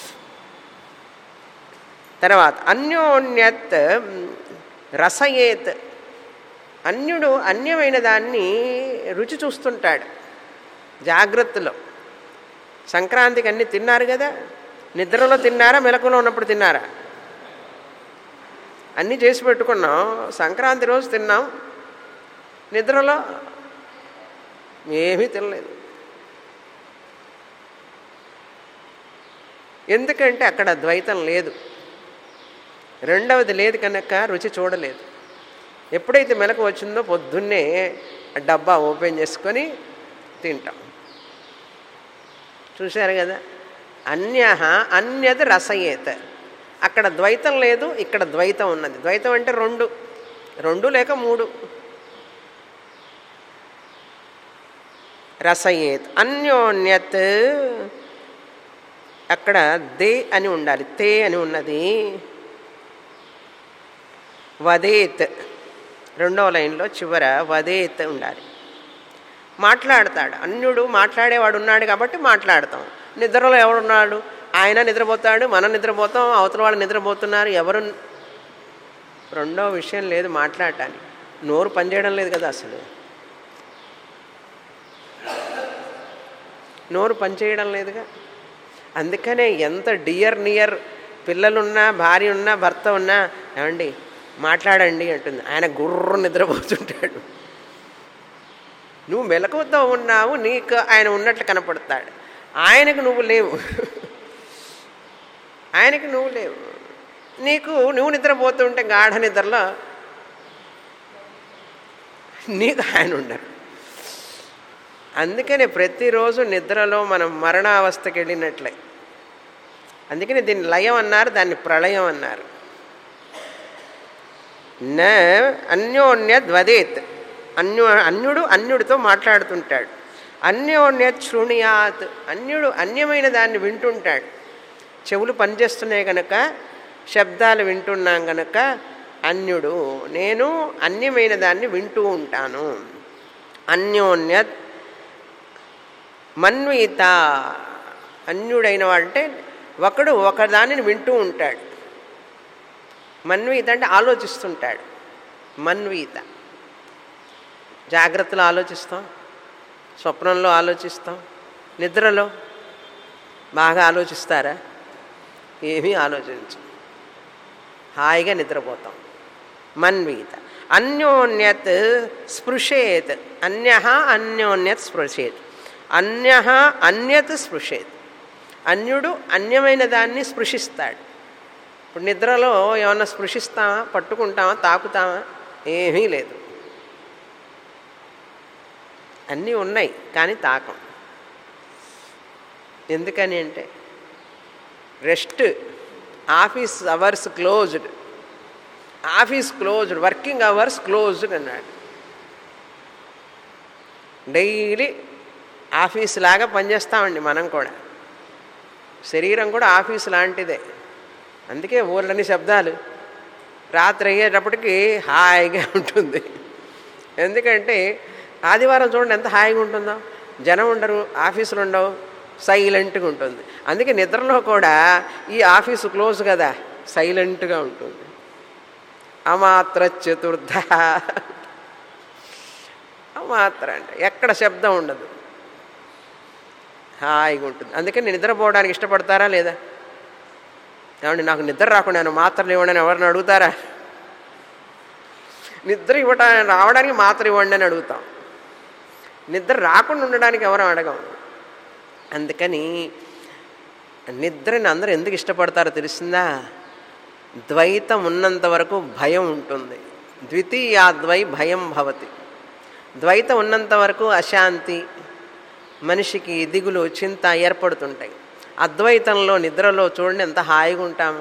తర్వాత అన్యోన్యత్ రసయేత్ అన్యుడు అన్యమైన దాన్ని రుచి చూస్తుంటాడు జాగ్రత్తలో సంక్రాంతికి అన్నీ తిన్నారు కదా నిద్రలో తిన్నారా మెలకులో ఉన్నప్పుడు తిన్నారా అన్నీ చేసి పెట్టుకున్నాం సంక్రాంతి రోజు తిన్నాం నిద్రలో ఏమీ తినలేదు ఎందుకంటే అక్కడ ద్వైతం లేదు రెండవది లేదు కనుక రుచి చూడలేదు ఎప్పుడైతే మెలకు వచ్చిందో పొద్దున్నే డబ్బా ఓపెన్ చేసుకొని తింటాం చూశారు కదా అన్య అన్యది రసయేత అక్కడ ద్వైతం లేదు ఇక్కడ ద్వైతం ఉన్నది ద్వైతం అంటే రెండు రెండు లేక మూడు రసయేత్ అన్యోన్యత్ అక్కడ దే అని ఉండాలి తే అని ఉన్నది వదేత్ రెండవ లైన్లో చివర వదేత్ ఉండాలి మాట్లాడతాడు అన్యుడు మాట్లాడేవాడు ఉన్నాడు కాబట్టి మాట్లాడతాం నిద్రలో ఎవడున్నాడు ఆయన నిద్రపోతాడు మనం నిద్రపోతాం అవతల వాళ్ళు నిద్రపోతున్నారు ఎవరు రెండో విషయం లేదు మాట్లాడటానికి నోరు పనిచేయడం లేదు కదా అసలు నోరు పనిచేయడం లేదుగా అందుకనే ఎంత డియర్ నియర్ పిల్లలున్నా భార్య ఉన్నా భర్త ఉన్నా ఏమండి మాట్లాడండి అంటుంది ఆయన గుర్ర నిద్రపోతుంటాడు నువ్వు మెలకువతో ఉన్నావు నీకు ఆయన ఉన్నట్లు కనపడతాడు ఆయనకు నువ్వు లేవు ఆయనకి నువ్వు లేవు నీకు నువ్వు నిద్రపోతుంటే గాఢ నిద్రలో నీకు ఆయన ఉండరు అందుకనే ప్రతిరోజు నిద్రలో మనం మరణావస్థకి వెళ్ళినట్లే అందుకని దీన్ని లయం అన్నారు దాన్ని ప్రళయం అన్నారు న అన్యోన్యత్ వదేత్ అన్యో అన్యుడు అన్యుడితో మాట్లాడుతుంటాడు అన్యోన్యత్ శృణుయాత్ అన్యుడు అన్యమైన దాన్ని వింటుంటాడు చెవులు పనిచేస్తున్నాయి కనుక శబ్దాలు వింటున్నాం కనుక అన్యుడు నేను అన్యమైన దాన్ని వింటూ ఉంటాను అన్యోన్యత్ మన్వీత అన్యుడైన వాడంటే ఒకడు ఒకదానిని వింటూ ఉంటాడు మన్వీత అంటే ఆలోచిస్తుంటాడు మన్వీత జాగ్రత్తలో ఆలోచిస్తాం స్వప్నంలో ఆలోచిస్తాం నిద్రలో బాగా ఆలోచిస్తారా ఏమీ ఆలోచించం హాయిగా నిద్రపోతాం మన్వీత అన్యోన్యత్ స్పృశేత్ అన్య అన్యోన్యత్ స్పృశేత్ అన్య అన్యత్ స్పృశేత్ అన్యుడు అన్యమైన దాన్ని స్పృశిస్తాడు ఇప్పుడు నిద్రలో ఏమన్నా స్పృశిస్తామా పట్టుకుంటామా తాకుతామా ఏమీ లేదు అన్నీ ఉన్నాయి కానీ తాకం ఎందుకని అంటే rest office hours closed office closed working hours closed అన్నాడు డైలీ ఆఫీస్ లాగా పనిచేస్తామండి మనం కూడా శరీరం కూడా ఆఫీస్ లాంటిదే అందుకే ఊళ్ళని శబ్దాలు రాత్రి అయ్యేటప్పటికి హాయిగా ఉంటుంది ఎందుకంటే ఆదివారం చూడండి ఎంత హాయిగా ఉంటుందో జనం ఉండరు ఆఫీసులు ఉండవు సైలెంట్గా ఉంటుంది అందుకే నిద్రలో కూడా ఈ ఆఫీసు క్లోజ్ కదా సైలెంట్గా ఉంటుంది అమాత్ర చతుర్థ అమాత్ర అంటే ఎక్కడ శబ్దం ఉండదు హాయిగా ఉంటుంది అందుకే నేను నిద్రపోవడానికి ఇష్టపడతారా లేదా ఏమండి నాకు నిద్ర రాకుండా నేను మాత్రలు ఇవ్వండి అని ఎవరిని అడుగుతారా నిద్ర ఇవ్వడానికి రావడానికి మాత్ర ఇవ్వండి అని అడుగుతాం నిద్ర రాకుండా ఉండడానికి ఎవరు అడగం అందుకని నిద్రని అందరూ ఎందుకు ఇష్టపడతారో తెలిసిందా ద్వైతం ఉన్నంత వరకు భయం ఉంటుంది ద్వితీయాద్వై భయం భవతి ద్వైతం ఉన్నంత వరకు అశాంతి మనిషికి దిగులు చింత ఏర్పడుతుంటాయి అద్వైతంలో నిద్రలో చూడండి ఎంత హాయిగా ఉంటాము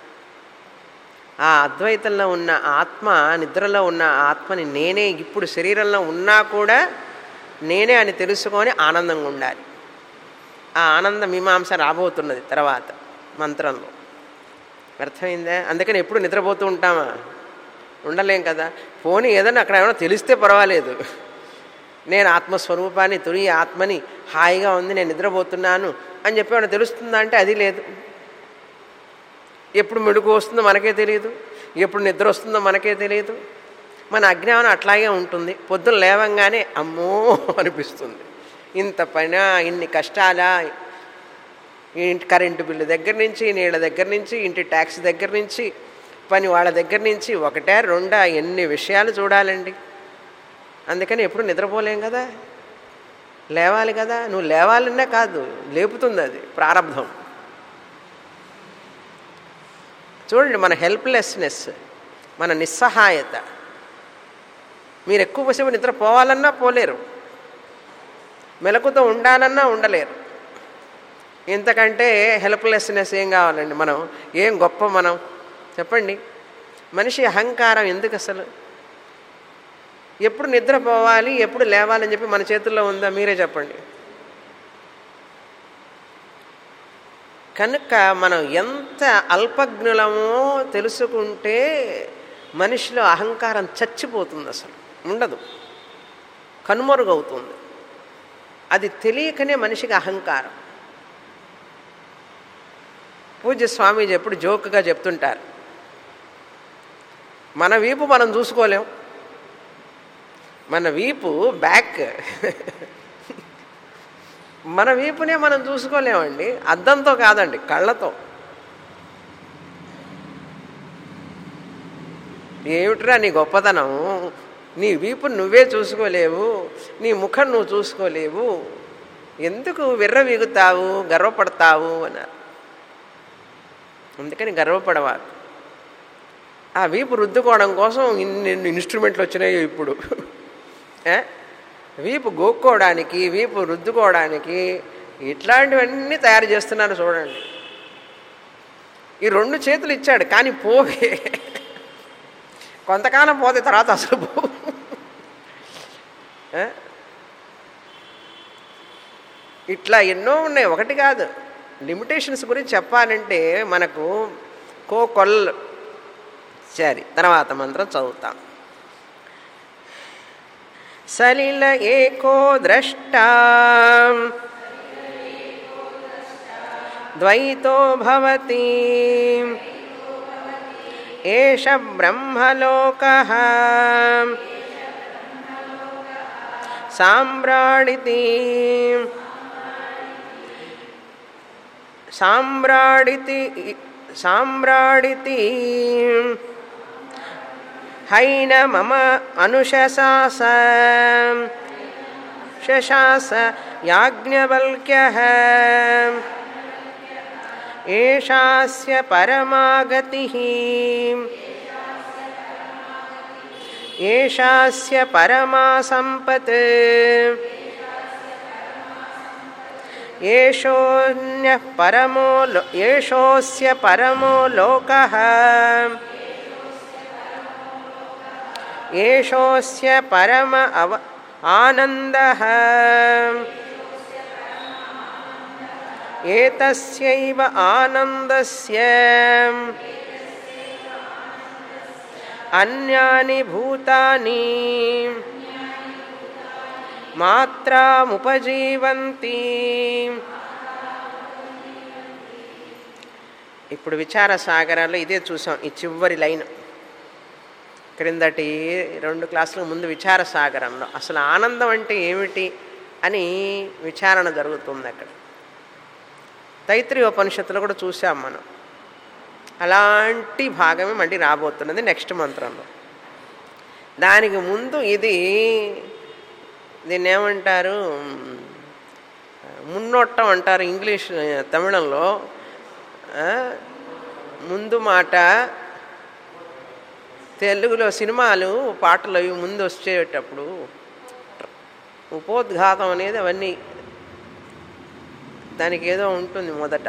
ఆ అద్వైతంలో ఉన్న ఆత్మ నిద్రలో ఉన్న ఆత్మని నేనే ఇప్పుడు శరీరంలో ఉన్నా కూడా నేనే అని తెలుసుకొని ఆనందంగా ఉండాలి ఆ ఆనంద మీమాంస రాబోతున్నది తర్వాత మంత్రంలో అర్థమైందా అందుకని ఎప్పుడు నిద్రపోతూ ఉంటామా ఉండలేం కదా పోనీ ఏదైనా అక్కడ ఏమైనా తెలిస్తే పర్వాలేదు నేను ఆత్మస్వరూపాన్ని తొలి ఆత్మని హాయిగా ఉంది నేను నిద్రపోతున్నాను అని చెప్పి ఏమైనా తెలుస్తుందా అంటే అది లేదు ఎప్పుడు మెడుకు వస్తుందో మనకే తెలియదు ఎప్పుడు నిద్ర వస్తుందో మనకే తెలియదు మన అజ్ఞానం అట్లాగే ఉంటుంది పొద్దున్న లేవంగానే అమ్మో అనిపిస్తుంది ఇంత పైన ఇన్ని కష్టాలా ఇంటి కరెంటు బిల్లు దగ్గర నుంచి నీళ్ళ దగ్గర నుంచి ఇంటి ట్యాక్స్ దగ్గర నుంచి పని వాళ్ళ దగ్గర నుంచి ఒకటే రెండా ఎన్ని విషయాలు చూడాలండి అందుకని ఎప్పుడు నిద్రపోలేం కదా లేవాలి కదా నువ్వు లేవాలన్నా కాదు లేపుతుంది అది ప్రారంభం చూడండి మన హెల్ప్లెస్నెస్ మన నిస్సహాయత మీరు ఎక్కువసేపు నిద్ర పోవాలన్నా పోలేరు మెలకుతో ఉండాలన్నా ఉండలేరు ఇంతకంటే హెల్ప్లెస్నెస్ ఏం కావాలండి మనం ఏం గొప్ప మనం చెప్పండి మనిషి అహంకారం ఎందుకు అసలు ఎప్పుడు నిద్రపోవాలి ఎప్పుడు లేవాలని చెప్పి మన చేతుల్లో ఉందా మీరే చెప్పండి కనుక మనం ఎంత అల్పజ్ఞులమో తెలుసుకుంటే మనిషిలో అహంకారం చచ్చిపోతుంది అసలు ఉండదు కనుమరుగవుతుంది అది తెలియకనే మనిషికి అహంకారం పూజ్య స్వామీజీ ఎప్పుడు జోక్గా చెప్తుంటారు మన వీపు మనం చూసుకోలేం మన వీపు బ్యాక్ మన వీపునే మనం చూసుకోలేమండి అద్దంతో కాదండి కళ్ళతో ఏమిట్రా నీ గొప్పతనం నీ వీపు నువ్వే చూసుకోలేవు నీ ముఖం నువ్వు చూసుకోలేవు ఎందుకు విర్రవీగుతావు గర్వపడతావు అన్నారు అందుకని గర్వపడవా ఆ వీపు రుద్దుకోవడం కోసం ఇన్ని ఇన్స్ట్రుమెంట్లు వచ్చినాయి ఇప్పుడు ఏ? వీపు గోక్కోవడానికి వీపు రుద్దుకోవడానికి ఇట్లాంటివన్నీ తయారు చేస్తున్నారు చూడండి ఈ రెండు చేతులు ఇచ్చాడు కానీ పోవే కొంతకాలం పోతే తర్వాత అసలు పో ఏ? ఇట్లా ఎన్నో ఉన్నాయి ఒకటి కాదు లిమిటేషన్స్ గురించి చెప్పాలంటే మనకు కో కొల్ సరే తర్వాత మంత్రం చదువుతాం సలిల ఏకో ద్రష్ట ద్వైతో భవతి ఏష బ్రహ్మలోక సామ్రాడితి సామ్రాడితి సామ్రాడితి హైన మమ అనుశశాస శశాస యాజ్ఞవల్క్య ఏషాస్య పరమాగతి ఏషాస్య పరమా సంపత్ ఏషోన్య పరమో లో ఏషోస్య పరమో లోక ఏషోస్య పరమ అవ ఆనంద ఏతస్యైవ ఆనందస్య అన్యాని భూతాని మాత్రాముపజీవంతి ఇప్పుడు విచార సాగరాల్లో ఇదే చూసాం ఈ చివరి లైన్ క్రిందటి రెండు క్లాసుల ముందు విచార సాగరంలో అసలు ఆనందం అంటే ఏమిటి అని విచారణ జరుగుతుంది అక్కడ తైత్రి ఉపనిషత్తులో కూడా చూసాం మనం అలాంటి భాగమే మళ్ళీ రాబోతున్నది నెక్స్ట్ మంత్రంలో దానికి ముందు ఇది దీన్ని ఏమంటారు మున్నోట్టం అంటారు ఇంగ్లీష్ తమిళంలో ఆ, ముందు మాట తెలుగులో సినిమాలు పాటలు అవి ముందు వచ్చేటప్పుడు ఉపోద్ఘాతం అనేది అవన్నీ దానికి ఏదో ఉంటుంది మొదట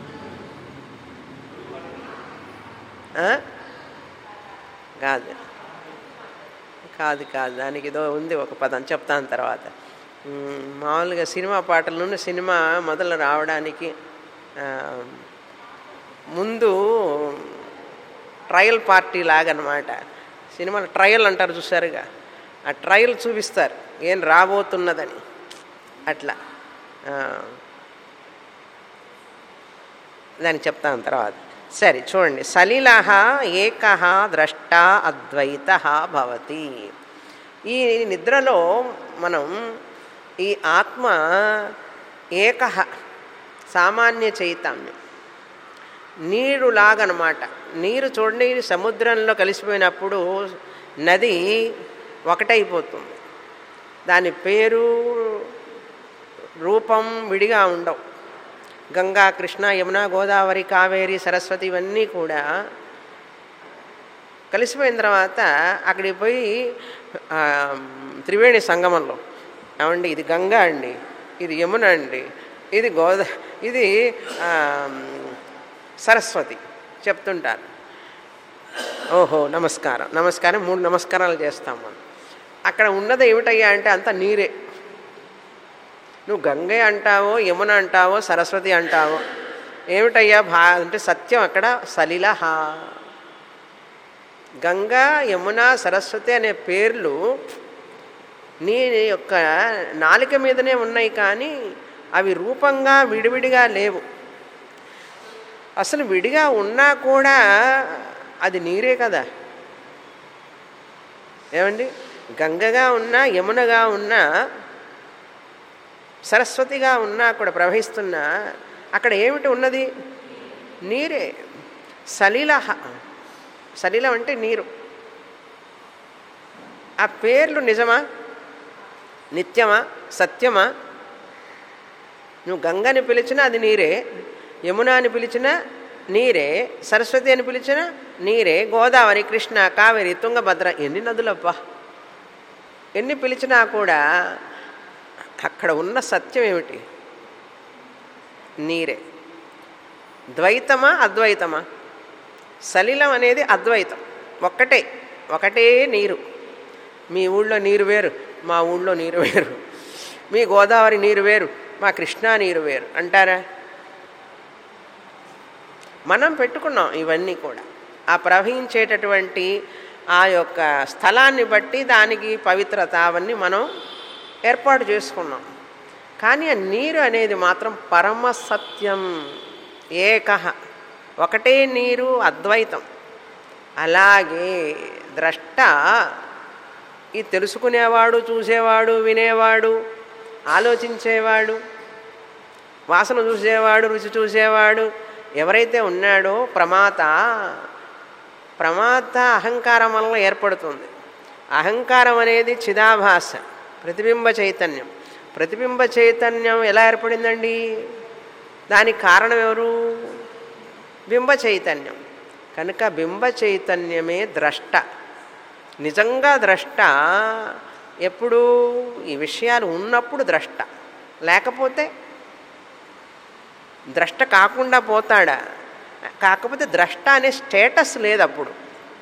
ఆ? కాదు కాదు కాదు దానికి ఏదో ఉంది ఒక పదం చెప్తాను తర్వాత మ్, మామూలుగా సినిమా పాటల నుండి సినిమా మొదలు రావడానికి ఆ, ముందు ట్రయల్ పార్టీ లాగనమాట సినిమాలో ట్రయల్ అంటారు చూసారుగా ఆ ట్రయల్ చూపిస్తారు ఏం రాబోతున్నదని అట్లా ఆ, దానికి చెప్తాను తర్వాత సరే చూడండి సలిల ఏక ద్రష్ట అద్వైత భవతి ఈ నిద్రలో మనం ఈ ఆత్మ ఏక సామాన్య చైతన్యం నీరులాగనమాట నీరు చూడండి సముద్రంలో కలిసిపోయినప్పుడు నది ఒకటైపోతుంది దాని పేరు రూపం విడిగా ఉండవు గంగా కృష్ణ యమున గోదావరి కావేరి సరస్వతి ఇవన్నీ కూడా కలిసిపోయిన తర్వాత అక్కడికి పోయి ఆ, త్రివేణి సంగమంలో ఏమండి ఇది గంగా అండి ఇది యమున అండి ఇది గోదా ఇది ఆ, సరస్వతి చెప్తుంటారు ఓహో నమస్కారం నమస్కారం మూడు నమస్కారాలు చేస్తాం మనం అక్కడ ఉన్నది ఏమిటయ్యా అంటే అంతా నీరే నువ్వు గంగే అంటావో యమున అంటావో సరస్వతి అంటావో ఏమిటయ్యా భా అంటే సత్యం అక్కడ సలిలహ గంగా యమున సరస్వతి అనే పేర్లు నీ యొక్క నాలిక మీదనే ఉన్నాయి కానీ అవి రూపంగా విడివిడిగా లేవు అసలు విడిగా ఉన్నా కూడా అది నీరే కదా ఏమండి గంగగా ఉన్నా యమునగా ఉన్నా సరస్వతిగా ఉన్నా కూడా ప్రవహిస్తున్నా అక్కడ ఏమిటి ఉన్నది నీరే సలిల సలిలం అంటే నీరు ఆ పేర్లు నిజమా నిత్యమా సత్యమా నువ్వు గంగని పిలిచినా అది నీరే యమున అని పిలిచినా నీరే సరస్వతి అని పిలిచినా నీరే గోదావరి కృష్ణ కావేరి తుంగభద్ర ఎన్ని నదులబ్బా ఎన్ని పిలిచినా కూడా అక్కడ ఉన్న సత్యం ఏమిటి నీరే ద్వైతమా అద్వైతమా సలిలం అనేది అద్వైతం ఒక్కటే ఒకటే నీరు మీ ఊళ్ళో నీరు వేరు మా ఊళ్ళో నీరు వేరు మీ గోదావరి నీరు వేరు మా కృష్ణా నీరు వేరు అంటారా మనం పెట్టుకున్నాం ఇవన్నీ కూడా ఆ ప్రవహించేటటువంటి ఆ యొక్క స్థలాన్ని బట్టి దానికి పవిత్రత అవన్నీ మనం ఏర్పాటు చేసుకున్నాం కానీ ఆ నీరు అనేది మాత్రం పరమ సత్యం ఏక ఒకటే నీరు అద్వైతం అలాగే ద్రష్ట ఈ తెలుసుకునేవాడు చూసేవాడు వినేవాడు ఆలోచించేవాడు వాసన చూసేవాడు రుచి చూసేవాడు ఎవరైతే ఉన్నాడో ప్రమాత ప్రమాత అహంకారం వలన ఏర్పడుతుంది అహంకారం అనేది చిదాభాస ప్రతిబింబ చైతన్యం ప్రతిబింబ చైతన్యం ఎలా ఏర్పడిందండి దానికి కారణం ఎవరు బింబ చైతన్యం కనుక బింబ చైతన్యమే ద్రష్ట నిజంగా ద్రష్ట ఎప్పుడు ఈ విషయాలు ఉన్నప్పుడు ద్రష్ట లేకపోతే ద్రష్ట కాకుండా పోతాడా కాకపోతే ద్రష్ట అనే స్టేటస్ లేదు అప్పుడు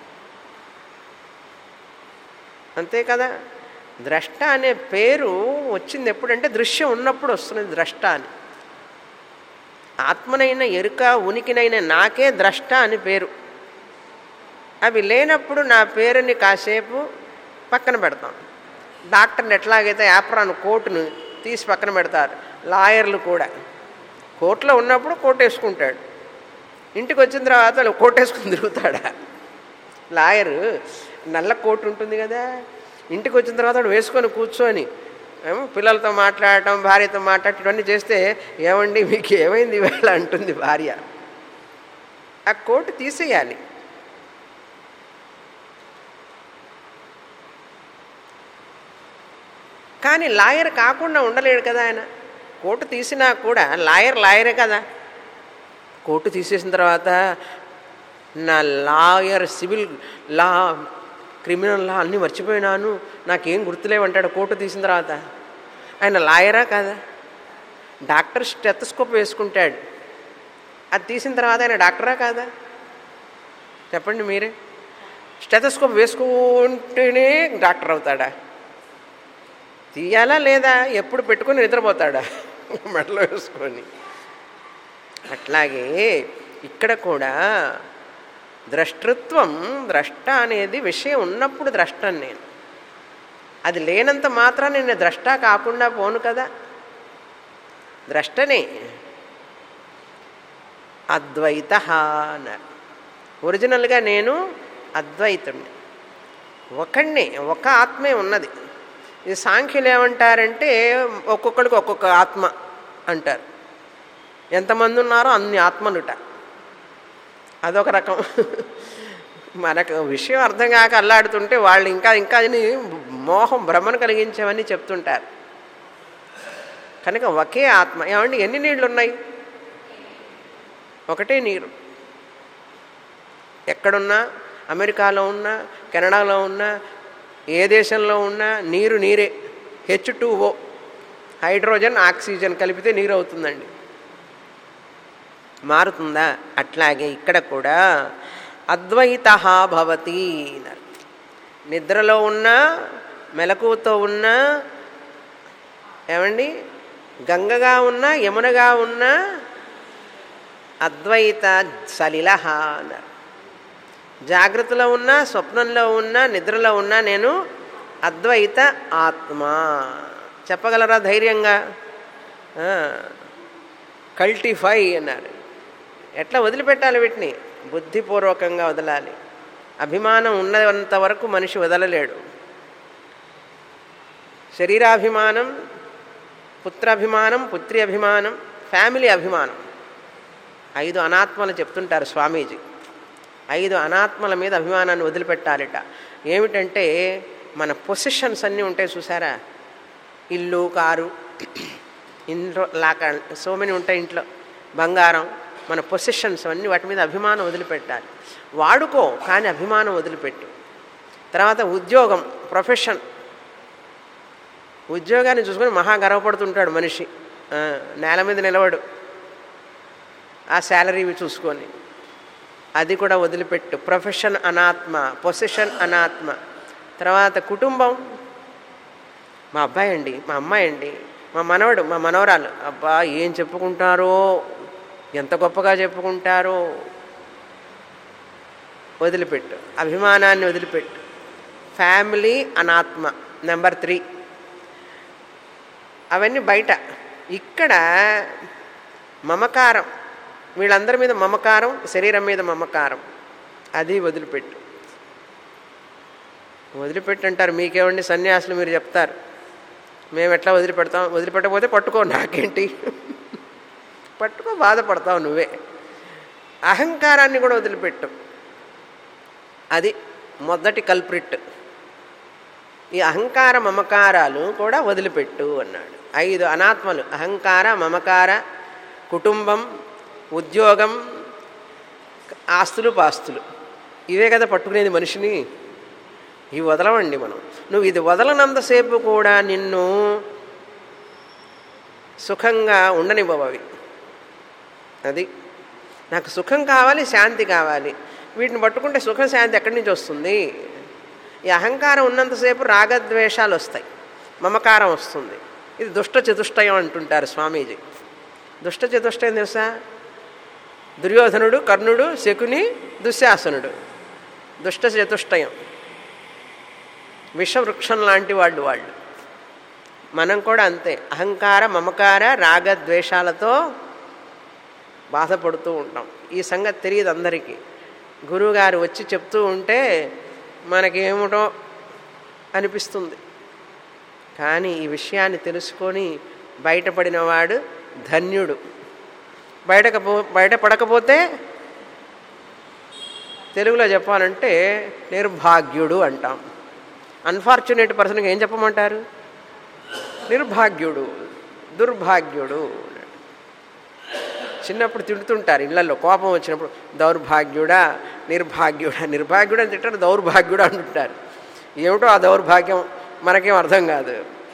అంతే కదా ద్రష్ట అనే పేరు వచ్చింది ఎప్పుడంటే దృశ్యం ఉన్నప్పుడు వస్తున్నది ద్రష్ట అని ఆత్మనైన ఎరుక ఉనికినైన నాకే ద్రష్ట అని పేరు అవి లేనప్పుడు నా పేరుని కాసేపు పక్కన పెడతాం డాక్టర్ని ఎట్లాగైతే యాప్రాన్ కోటును తీసి పక్కన పెడతారు లాయర్లు కూడా కోర్టులో ఉన్నప్పుడు కోట్ వేసుకుంటాడు ఇంటికి వచ్చిన తర్వాత వాళ్ళు కోట్ వేసుకుని తిరుగుతాడా లాయరు నల్ల కోట్ ఉంటుంది కదా ఇంటికి వచ్చిన తర్వాత వాడు వేసుకొని కూర్చొని ఏమో పిల్లలతో మాట్లాడటం భార్యతో మాట్లాడటం ఇవన్నీ చేస్తే ఏమండి మీకు ఏమైంది ఇవాళ అంటుంది భార్య ఆ కోటు తీసేయాలి కానీ లాయర్ కాకుండా ఉండలేడు కదా ఆయన కోర్టు తీసినా కూడా లాయర్ లాయరే కదా కోర్టు తీసేసిన తర్వాత నా lawyer civil law criminal law అన్నీ మర్చిపోయినాను నాకేం గుర్తులేవంటాడు కోర్టు తీసిన తర్వాత ఆయన లాయరా కదా డాక్టర్ స్టెతస్కోప్ వేసుకుంటాడు అది తీసిన తర్వాత ఆయన డాక్టరా కాదా చెప్పండి మీరే స్టెతస్కోప్ వేసుకుంటేనే డాక్టర్ అవుతాడా తీయాలా లేదా ఎప్పుడు పెట్టుకొని నిద్రపోతాడా మెడలో వేసుకొని అట్లాగే ఇక్కడ కూడా ద్రష్టృత్వం ద్రష్ట అనేది విషయం ఉన్నప్పుడు ద్రష్టను నేను అది లేనంత మాత్రం నేను ద్రష్ట కాకుండా పోను కదా ద్రష్టనే అద్వైత అన్నారు ఒరిజినల్గా నేను అద్వైతుణ్ణి ఒకడిని ఒక ఆత్మే ఉన్నది ఈ సాంఖ్యులు ఏమంటారంటే ఒక్కొక్కడికి ఒక్కొక్క ఆత్మ అంటారు ఎంతమంది ఉన్నారో అన్ని ఆత్మలుట అదొక రకం మనకు విషయం అర్థం కాక అల్లాడుతుంటే వాళ్ళు ఇంకా ఇంకా అది మోహం భ్రమను కలిగించేవని చెప్తుంటారు కనుక ఒకే ఆత్మ ఏమండి ఎన్ని నీళ్లు ఉన్నాయి ఒకటే నీరు ఎక్కడున్నా అమెరికాలో ఉన్నా కెనడాలో ఉన్నా ఏ దేశంలో ఉన్నా నీరు నీరే H two O hydrogen oxygen కలిపితే నీరు అవుతుందండి మారుతుందా అట్లాగే ఇక్కడ కూడా అద్వైత భవతి అన్నారు నిద్రలో ఉన్నా మెలకువతో ఉన్నా ఏమండి గంగగా ఉన్నా యమునగా ఉన్నా అద్వైత సలిల అన్నారు జాగ్రత్తలో ఉన్నా స్వప్నంలో ఉన్నా నిద్రలో ఉన్నా నేను అద్వైత ఆత్మ చెప్పగలరా ధైర్యంగా కల్టిఫై అన్నారు ఎట్లా వదిలిపెట్టాలి వీటిని బుద్ధిపూర్వకంగా వదలాలి అభిమానం ఉన్నంత వరకు మనిషి వదలలేడు శరీరాభిమానం పుత్రాభిమానం పుత్రి అభిమానం ఫ్యామిలీ అభిమానం ఐదు అనాత్మలు చెప్తుంటారు స్వామీజీ ఐదు అనాత్మల మీద అభిమానాన్ని వదిలిపెట్టాలిట ఏమిటంటే మన పొసిషన్స్ అన్నీ ఉంటాయి చూసారా ఇల్లు కారు ఇంట్లో లాక సో మెనీ ఉంటాయి ఇంట్లో బంగారం మన పొసిషన్స్ అన్నీ వాటి మీద అభిమానం వదిలిపెట్టాలి వాడుకో కానీ అభిమానం వదిలిపెట్టు తర్వాత ఉద్యోగం ప్రొఫెషన్ ఉద్యోగాన్ని చూసుకొని మహా గర్వపడుతుంటాడు మనిషి ఆ, నేల మీద నిలవడు ఆ శాలరీ చూసుకొని అది కూడా వదిలిపెట్టు ప్రొఫెషన్ అనాత్మ పొసిషన్ అనాత్మ తర్వాత కుటుంబం మా అబ్బాయి అండి మా అమ్మాయి అండి మా మనవడు మా మనవరాలు అబ్బా ఏం చెప్పుకుంటారో ఎంత గొప్పగా చెప్పుకుంటారో వదిలిపెట్టు అభిమానాన్ని వదిలిపెట్టు ఫ్యామిలీ అనాత్మ నెంబర్ త్రీ అవన్నీ బయట ఇక్కడ మమకారం వీళ్ళందరి మీద మమకారం శరీరం మీద మమకారం అది వదిలిపెట్టు వదిలిపెట్టు అంటారు మీకేమండి సన్యాసులు మీరు చెప్తారు మేము ఎట్లా వదిలిపెడతాం వదిలిపెట్టకపోతే పట్టుకో నాకేంటి పట్టుకో బాధపడతావు నువ్వే అహంకారాన్ని కూడా వదిలిపెట్టు అది మొదటి కల్ప్రిట్ ఈ అహంకార మమకారాలు కూడా వదిలిపెట్టు అన్నాడు ఐదు అనాత్మలు అహంకార మమకార కుటుంబం ఉద్యోగం ఆస్తులు పాస్తులు ఇవే కదా పట్టుకునేది మనిషిని ఇవి వదలవండి మనం నువ్వు ఇది వదలనంతసేపు కూడా నిన్ను సుఖంగా ఉండనివ్వవు అవి అది నాకు సుఖం కావాలి శాంతి కావాలి వీటిని పట్టుకుంటే సుఖం శాంతి ఎక్కడి నుంచి వస్తుంది ఈ అహంకారం ఉన్నంతసేపు రాగద్వేషాలు వస్తాయి మమకారం వస్తుంది ఇది దుష్ట చతుష్టయం అంటుంటారు స్వామీజీ దుష్ట చతుష్టయం తెలుసా దుర్యోధనుడు కర్ణుడు శకుని దుశ్శాసనుడు దుష్ట చతుష్టయం విషవృక్షం లాంటి వాళ్ళు వాళ్ళు మనం కూడా అంతే అహంకార మమకార రాగద్వేషాలతో బాధపడుతూ ఉంటాం ఈ సంగతి తెలియదు అందరికీ గురువుగారు వచ్చి చెప్తూ ఉంటే మనకేమిటో అనిపిస్తుంది కానీ ఈ విషయాన్ని తెలుసుకొని బయటపడినవాడు ధన్యుడు బయటకపో బయటపడకపోతే తెలుగులో చెప్పాలంటే నిర్భాగ్యుడు అంటాం అన్ఫార్చునేట్ పర్సన్కి ఏం చెప్పమంటారు నిర్భాగ్యుడు దుర్భాగ్యుడు చిన్నప్పుడు తిడుతుంటారు ఇళ్లలో కోపం వచ్చినప్పుడు దౌర్భాగ్యుడా నిర్భాగ్యుడా నిర్భాగ్యుడు అని తింటారు దౌర్భాగ్యుడు అంటుంటారు ఏమిటో ఆ దౌర్భాగ్యం మనకేం అర్థం కాదు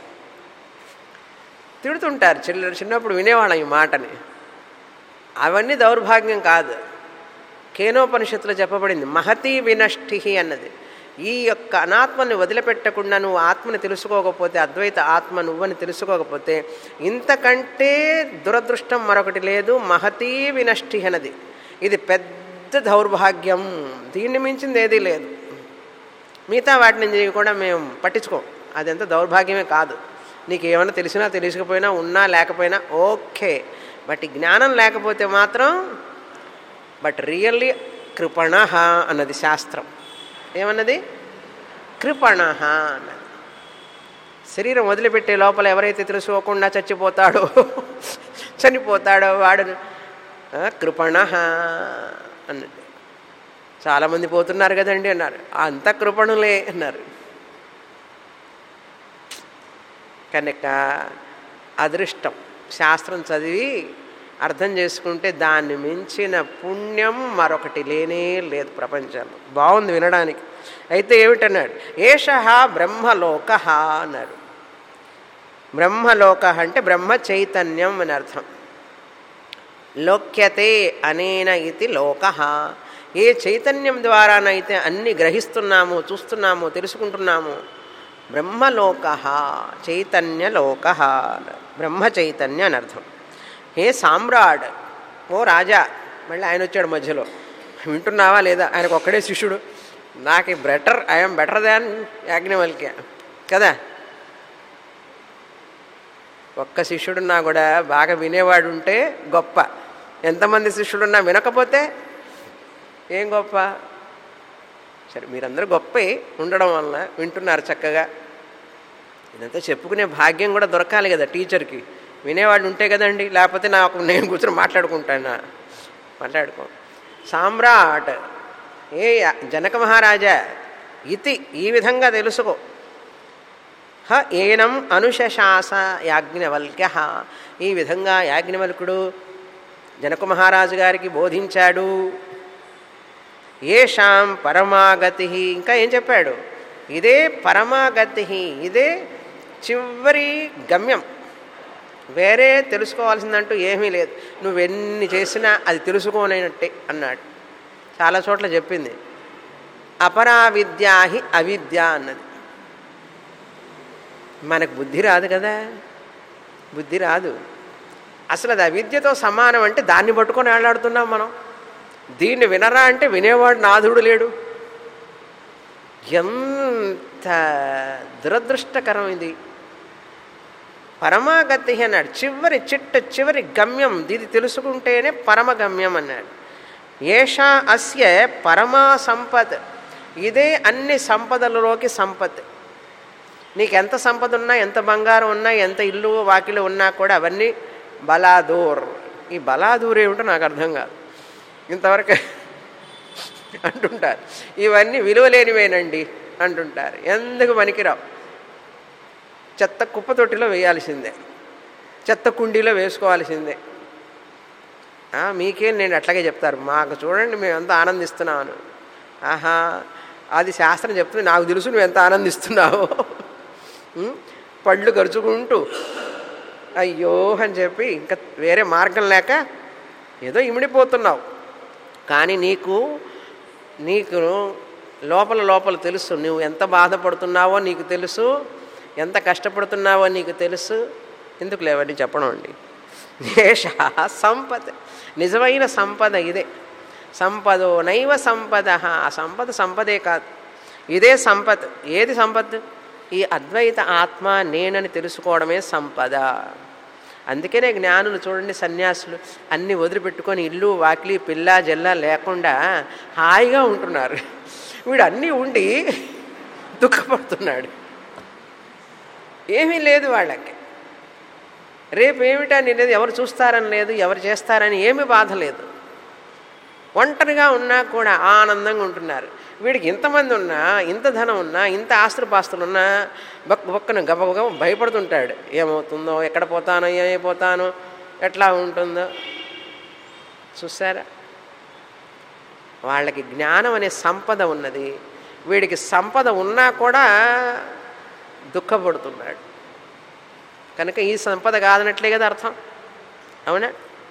తిడుతుంటారు చిన్న చిన్నప్పుడు వినేవాళ్ళం ఈ మాటని అవన్నీ దౌర్భాగ్యం కాదు కేనోపనిషత్తులో చెప్పబడింది మహతీ వినష్టి అన్నది ఈ యొక్క అనాత్మని వదిలిపెట్టకుండా నువ్వు ఆత్మని తెలుసుకోకపోతే అద్వైత ఆత్మ నువ్వని తెలుసుకోకపోతే ఇంతకంటే దురదృష్టం మరొకటి లేదు మహతీ వినష్టి అన్నది ఇది పెద్ద దౌర్భాగ్యం దీన్ని మించింది ఏదీ లేదు మిగతా వాటిని కూడా మేము పట్టించుకోం అదంతా దౌర్భాగ్యమే కాదు నీకు ఏమైనా తెలిసినా తెలియకపోయినా ఉన్నా లేకపోయినా ఓకే బట్ ఈ జ్ఞానం లేకపోతే మాత్రం బట్ రియల్లీ కృపణ అన్నది శాస్త్రం ఏమన్నది కృపణ అన్నది శరీరం వదిలిపెట్టే లోపల ఎవరైతే తెలుసుకోకుండా చచ్చిపోతాడో చనిపోతాడో వాడు కృపణ అన్నది చాలామంది పోతున్నారు కదండి అన్నారు అంత కృపణులే అన్నారు కనుక అదృష్టం శాస్త్రం చదివి అర్థం చేసుకుంటే దాన్ని మించిన పుణ్యం మరొకటి లేనే లేదు ప్రపంచంలో బాగుంది వినడానికి అయితే ఏమిటన్నాడు ఏష బ్రహ్మలోక అన్నాడు బ్రహ్మలోక అంటే బ్రహ్మ చైతన్యం అని అర్థం లోక్యతే అనేన ఇది లోక ఏ చైతన్యం ద్వారానైతే అన్ని గ్రహిస్తున్నాము చూస్తున్నాము తెలుసుకుంటున్నాము బ్రహ్మలోక చైతన్యలోక బ్రహ్మ చైతన్య అని అర్థం హే సామ్రాడ్ ఓ రాజా మళ్ళీ ఆయన వచ్చాడు మధ్యలో వింటున్నావా లేదా ఆయనకు ఒక్కడే శిష్యుడు నాకు better I'm better than Yajnavalkya కదా ఒక్క శిష్యుడున్నా కూడా బాగా వినేవాడు ఉంటే గొప్ప ఎంతమంది శిష్యులున్నా వినకపోతే ఏం గొప్ప సరే మీరందరూ గొప్పే ఉండడం వలన వింటున్నారు చక్కగా ఇదంతా చెప్పుకునే భాగ్యం కూడా దొరకాలి కదా టీచర్కి వినేవాళ్ళు ఉంటే కదండి లేకపోతే నాకు నేను కూర్చొని మాట్లాడుకుంటానా మాట్లాడుకో సామ్రాట్ ఏ జనక మహారాజా ఇతి ఈ విధంగా తెలుసుకో హ ఏనం అనుశశాస యాజ్ఞవల్క్య ఈ విధంగా యాజ్ఞవల్కుడు జనక మహారాజు గారికి బోధించాడు ఏషాం పరమాగతి ఇంకా ఏం చెప్పాడు ఇదే పరమాగతి ఇదే చివరి గమ్యం వేరే తెలుసుకోవాల్సిందంటూ ఏమీ లేదు నువ్వెన్ని చేసినా అది తెలుసుకోనట్టే అన్నాడు చాలా చోట్ల చెప్పింది అపరా విద్యాహి అవిద్య అన్నది మనకు బుద్ధి రాదు కదా బుద్ధి రాదు అసలు అది అవిద్యతో సమానం అంటే దాన్ని పట్టుకొని ఆడాడుతున్నాం మనం దీన్ని వినరా అంటే వినేవాడు నాథుడు లేడు ఎంత దురదృష్టకరం ఇది పరమాగతి అన్నాడు చివరి చిట్ట చివరి గమ్యం ఇది తెలుసుకుంటేనే పరమగమ్యం అన్నాడు ఏషా అస్య పరమా సంపత్ ఇదే అన్ని సంపదలలోకి సంపత్ నీకు ఎంత సంపద ఉన్నా ఎంత బంగారం ఉన్నా ఎంత ఇల్లు వాకిలు ఉన్నా కూడా అవన్నీ బలాదూర్ ఈ బలాదూర్ ఏమిటో నాకు అర్థం కాదు ఇంతవరకు అంటుంటారు ఇవన్నీ విలువలేనివేనండి అంటుంటారు ఎందుకు పనికిరావు చెత్త కుప్ప తొట్టిలో వేయాల్సిందే చెత్త కుండీలో వేసుకోవాల్సిందే మీకేం నేను అట్లాగే చెప్తారు మాకు చూడండి మేము ఎంత ఆనందిస్తున్నాను ఆహా అది శాస్త్రం చెప్తుంది నాకు తెలుసు నువ్వు ఎంత ఆనందిస్తున్నావో పళ్ళు గరుచుకుంటూ అయ్యో అని చెప్పి ఇంకా వేరే మార్గం లేక ఏదో ఇమిడిపోతున్నావు కానీ నీకు నీకు లోపల లోపల తెలుసు నువ్వు ఎంత బాధపడుతున్నావో నీకు తెలుసు ఎంత కష్టపడుతున్నావో నీకు తెలుసు ఎందుకు లేవని చెప్పడం అండి ఏష సంపద నిజమైన సంపద ఇదే సంపదో నైవ సంపద ఆ సంపద సంపదే కాదు ఇదే సంపద ఏది సంపద ఈ అద్వైత ఆత్మ నేనని తెలుసుకోవడమే సంపద అందుకనే జ్ఞానులు చూడండి సన్యాసులు అన్నీ వదిలిపెట్టుకొని ఇల్లు వాకిలి పిల్ల జల్ల లేకుండా హాయిగా ఉంటున్నారు వీడు అన్నీ ఉండి దుఃఖపడుతున్నాడు ఏమీ లేదు వాళ్ళకి రేపు ఏమిటని లేదు ఎవరు చూస్తారని లేదు ఎవరు చేస్తారని ఏమీ బాధ లేదు ఒంటరిగా ఉన్నా కూడా ఆనందంగా ఉంటున్నారు వీడికి ఇంతమంది ఉన్నా ఇంత ధనం ఉన్నా ఇంత ఆస్తుపాస్తులు ఉన్నా బొక్క బొక్కన గబగబ భయపడుతుంటాడు ఏమవుతుందో ఎక్కడ పోతానో ఏమైపోతానో ఎట్లా ఉంటుందో చూసారా వాళ్ళకి జ్ఞానం అనే సంపద ఉన్నది వీడికి సంపద ఉన్నా కూడా దుఃఖపడుతున్నాడు కనుక ఈ సంపద కాదనట్లే కదా అర్థం అవునా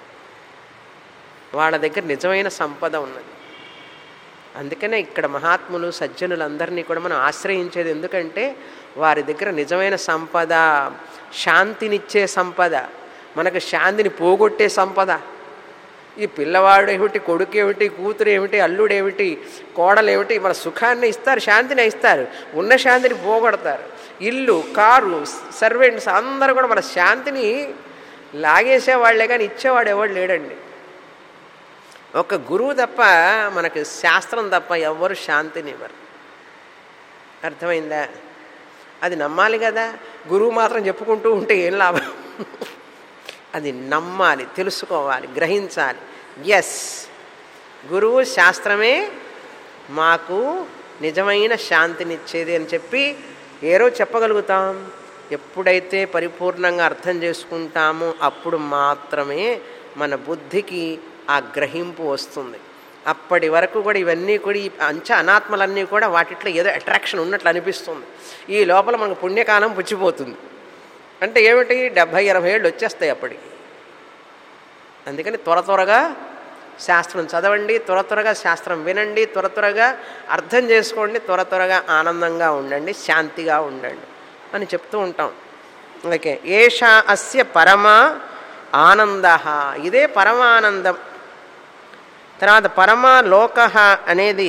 వాళ్ళ దగ్గర నిజమైన సంపద ఉన్నది అందుకనే ఇక్కడ మహాత్ములు సజ్జనులందరినీ కూడా మనం ఆశ్రయించేది ఎందుకంటే వారి దగ్గర నిజమైన సంపద శాంతినిచ్చే సంపద మనకు శాంతిని పోగొట్టే సంపద ఈ పిల్లవాడు ఏమిటి కొడుకు ఏమిటి కూతురు ఏమిటి అల్లుడు ఏమిటి కోడలు ఏమిటి మన సుఖాన్ని ఇస్తారు శాంతిని ఇస్తారు ఉన్న శాంతిని పోగొడతారు ఇల్లు కారు సర్వెంట్స్ అందరూ కూడా మన శాంతిని లాగేసేవాళ్లే కానీ ఇచ్చేవాడు ఎవడు లేడండి ఒక గురువు తప్ప మనకు శాస్త్రం తప్ప ఎవ్వరు శాంతిని ఇవ్వరు అర్థమైందా అది నమ్మాలి కదా గురువు మాత్రం చెప్పుకుంటూ ఉంటే ఏం లాభం అది నమ్మాలి తెలుసుకోవాలి గ్రహించాలి ఎస్ గురువు శాస్త్రమే మాకు నిజమైన శాంతినిచ్చేది అని చెప్పి ఏ రోజు చెప్పగలుగుతాం ఎప్పుడైతే పరిపూర్ణంగా అర్థం చేసుకుంటామో అప్పుడు మాత్రమే మన బుద్ధికి ఆ గ్రహింపు వస్తుంది అప్పటి వరకు కూడా ఇవన్నీ కూడా ఈ అంచ అనాత్మలన్నీ కూడా వాటిట్లో ఏదో అట్రాక్షన్ ఉన్నట్లు అనిపిస్తుంది ఈ లోపల మనకు పుణ్యకాలం పుచ్చిపోతుంది అంటే ఏమిటి డెబ్భై ఎనభై ఏళ్ళు వచ్చేస్తాయి అప్పటికి అందుకని త్వర త్వరగా శాస్త్రం చదవండి త్వర త్వరగా శాస్త్రం వినండి త్వర త్వరగా అర్థం చేసుకోండి త్వర త్వరగా ఆనందంగా ఉండండి శాంతిగా ఉండండి అని చెప్తూ ఉంటాం ఓకే ఏషా అస్య పరమ ఆనంద ఇదే పరమానందం తర్వాత పరమ లోక అనేది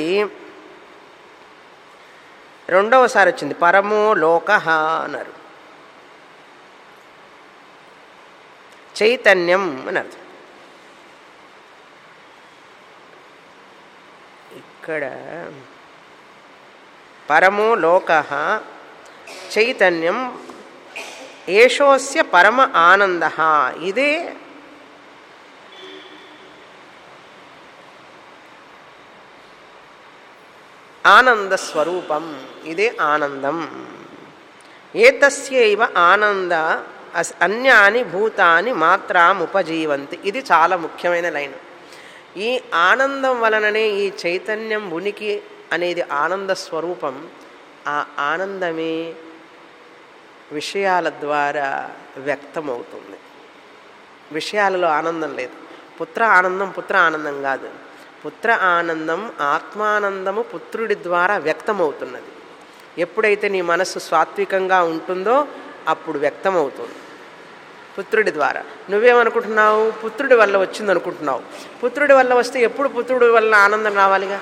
రెండవసారి వచ్చింది పరమో లోక అన్నారు చైతన్యం అని అర్థం ఇక్కడ పరమో లోక చైతన్యం ఏషోస్య పరమ ఆనంద ఇదే ఆనందస్వరూపం ఇదే ఆనందం ఏతస్యైవ ఆనంద అస్ అన్యాని భూతాని మాత్రాముపజీవంతి ఇది చాలా ముఖ్యమైన లైన్ ఈ ఆనందం వలననే ఈ చైతన్యం ఉనికి అనేది ఆనంద స్వరూపం ఆ ఆనందమే విషయాల ద్వారా వ్యక్తమవుతుంది విషయాలలో ఆనందం లేదు పుత్ర ఆనందం పుత్ర ఆనందం కాదు పుత్ర ఆనందం ఆత్మానందము పుత్రుడి ద్వారా వ్యక్తమవుతున్నది ఎప్పుడైతే నీ మనస్సు సాత్వికంగా ఉంటుందో అప్పుడు వ్యక్తమవుతుంది పుత్రుడి ద్వారా నువ్వేమనుకుంటున్నావు పుత్రుడి వల్ల వచ్చింది అనుకుంటున్నావు పుత్రుడి వల్ల వస్తే ఎప్పుడు పుత్రుడి వల్ల ఆనందం రావాలిగా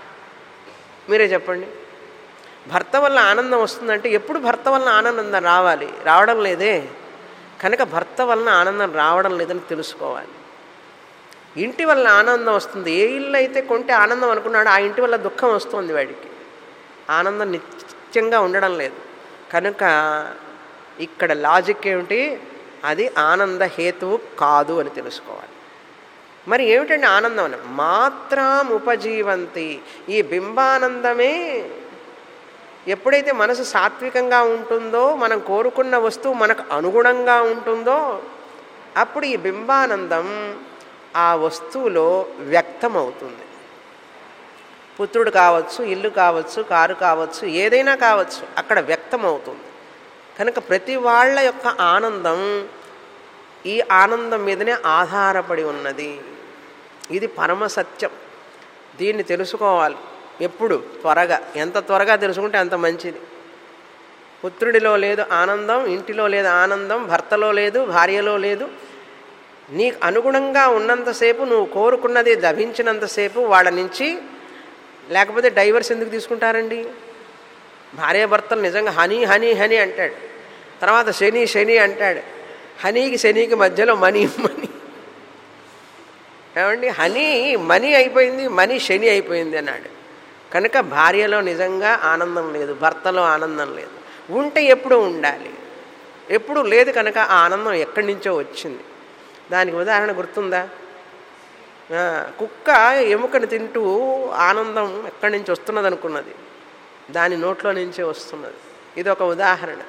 మీరే చెప్పండి భర్త వల్ల ఆనందం వస్తుందంటే ఎప్పుడు భర్త వల్ల ఆనందం రావాలి రావడం లేదే కనుక భర్త వలన ఆనందం రావడం లేదని తెలుసుకోవాలి ఇంటి వల్ల ఆనందం వస్తుంది ఏ ఇల్లు అయితే కొంటే ఆనందం అనుకున్నాడో ఆ ఇంటి వల్ల దుఃఖం వస్తుంది వాడికి ఆనందం నిత్యంగా ఉండడం లేదు కనుక ఇక్కడ లాజిక్ ఏమిటి అది ఆనంద హేతువు కాదు అని తెలుసుకోవాలి మరి ఏమిటండి ఆనందం అని మాత్రం ఉపజీవంతి ఈ బింబానందమే ఎప్పుడైతే మనసు సాత్వికంగా ఉంటుందో మనం కోరుకున్న వస్తువు మనకు అనుగుణంగా ఉంటుందో అప్పుడు ఈ బింబానందం ఆ వస్తువులో వ్యక్తమవుతుంది పుత్రుడు కావచ్చు ఇల్లు కావచ్చు కారు కావచ్చు ఏదైనా కావచ్చు అక్కడ వ్యక్తమవుతుంది కనుక ప్రతి వాళ్ళ యొక్క ఆనందం ఈ ఆనందం మీదనే ఆధారపడి ఉన్నది ఇది పరమ సత్యం దీన్ని తెలుసుకోవాలి ఎప్పుడు త్వరగా ఎంత త్వరగా తెలుసుకుంటే అంత మంచిది పుత్రుడిలో లేదు ఆనందం ఇంటిలో లేదు ఆనందం భర్తలో లేదు భార్యలో లేదు నీకు అనుగుణంగా ఉన్నంతసేపు నువ్వు కోరుకున్నది లభించినంతసేపు వాళ్ళ నుంచి లేకపోతే డైవర్స్ ఎందుకు తీసుకుంటారండి భార్యాభర్తలు నిజంగా హనీ హనీ హనీ అంటాడు తర్వాత శని శని అంటాడు హనీకి శనికి మధ్యలో మనీ మనీ ఏమండి హనీ మనీ అయిపోయింది మనీ శని అయిపోయింది అన్నాడు కనుక భార్యలో నిజంగా ఆనందం లేదు భర్తలో ఆనందం లేదు ఉంటే ఎప్పుడు ఉండాలి ఎప్పుడు లేదు కనుక ఆ ఆనందం ఎక్కడి నుంచో వచ్చింది దానికి ఉదాహరణ గుర్తుందా కుక్క ఎముకని తింటూ ఆనందం ఎక్కడి నుంచి వస్తున్నది అనుకున్నది దాని నోట్లో నుంచే వస్తున్నది ఇది ఒక ఉదాహరణ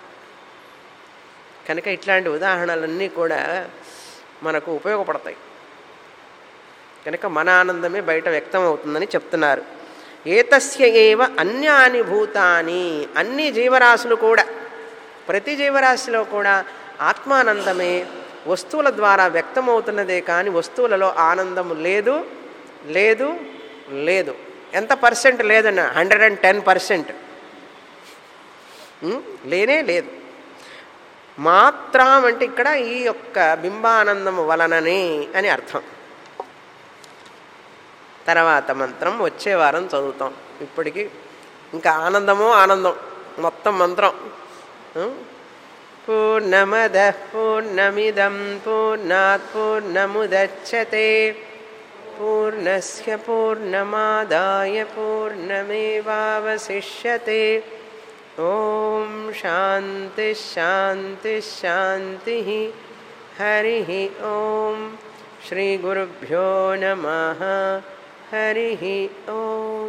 కనుక ఇట్లాంటి ఉదాహరణలన్నీ కూడా మనకు ఉపయోగపడతాయి కనుక మన ఆనందమే బయట వ్యక్తం అవుతుందని చెప్తున్నారు ఏతస్య ఏవ అన్యాని భూతాని అన్ని జీవరాశులు కూడా ప్రతి జీవరాశిలో కూడా ఆత్మానందమే వస్తువుల ద్వారా వ్యక్తమవుతున్నదే కానీ వస్తువులలో ఆనందము లేదు లేదు లేదు ఎంత పర్సెంట్ లేదన్న హండ్రెడ్ అండ్ టెన్ పర్సెంట్ లేనే లేదు మాత్రం అంటే ఇక్కడ ఈ యొక్క బింబానందము వలననే అని అర్థం తర్వాత మంత్రం వచ్చే వారం చదువుతాం ఇప్పటికి ఇంకా ఆనందమో ఆనందం మొత్తం మంత్రం పూర్ణమద పూర్ణమిదం పూర్ణాత్ పూర్ణముదచ్చతే పూర్ణస్య పూర్ణమాదాయ పూర్ణమేవావశిష్యతే ఓం శాంతి శాంతి శాంతి హరి ఓం శ్రీగురుభ్యో నమ హరి ఓం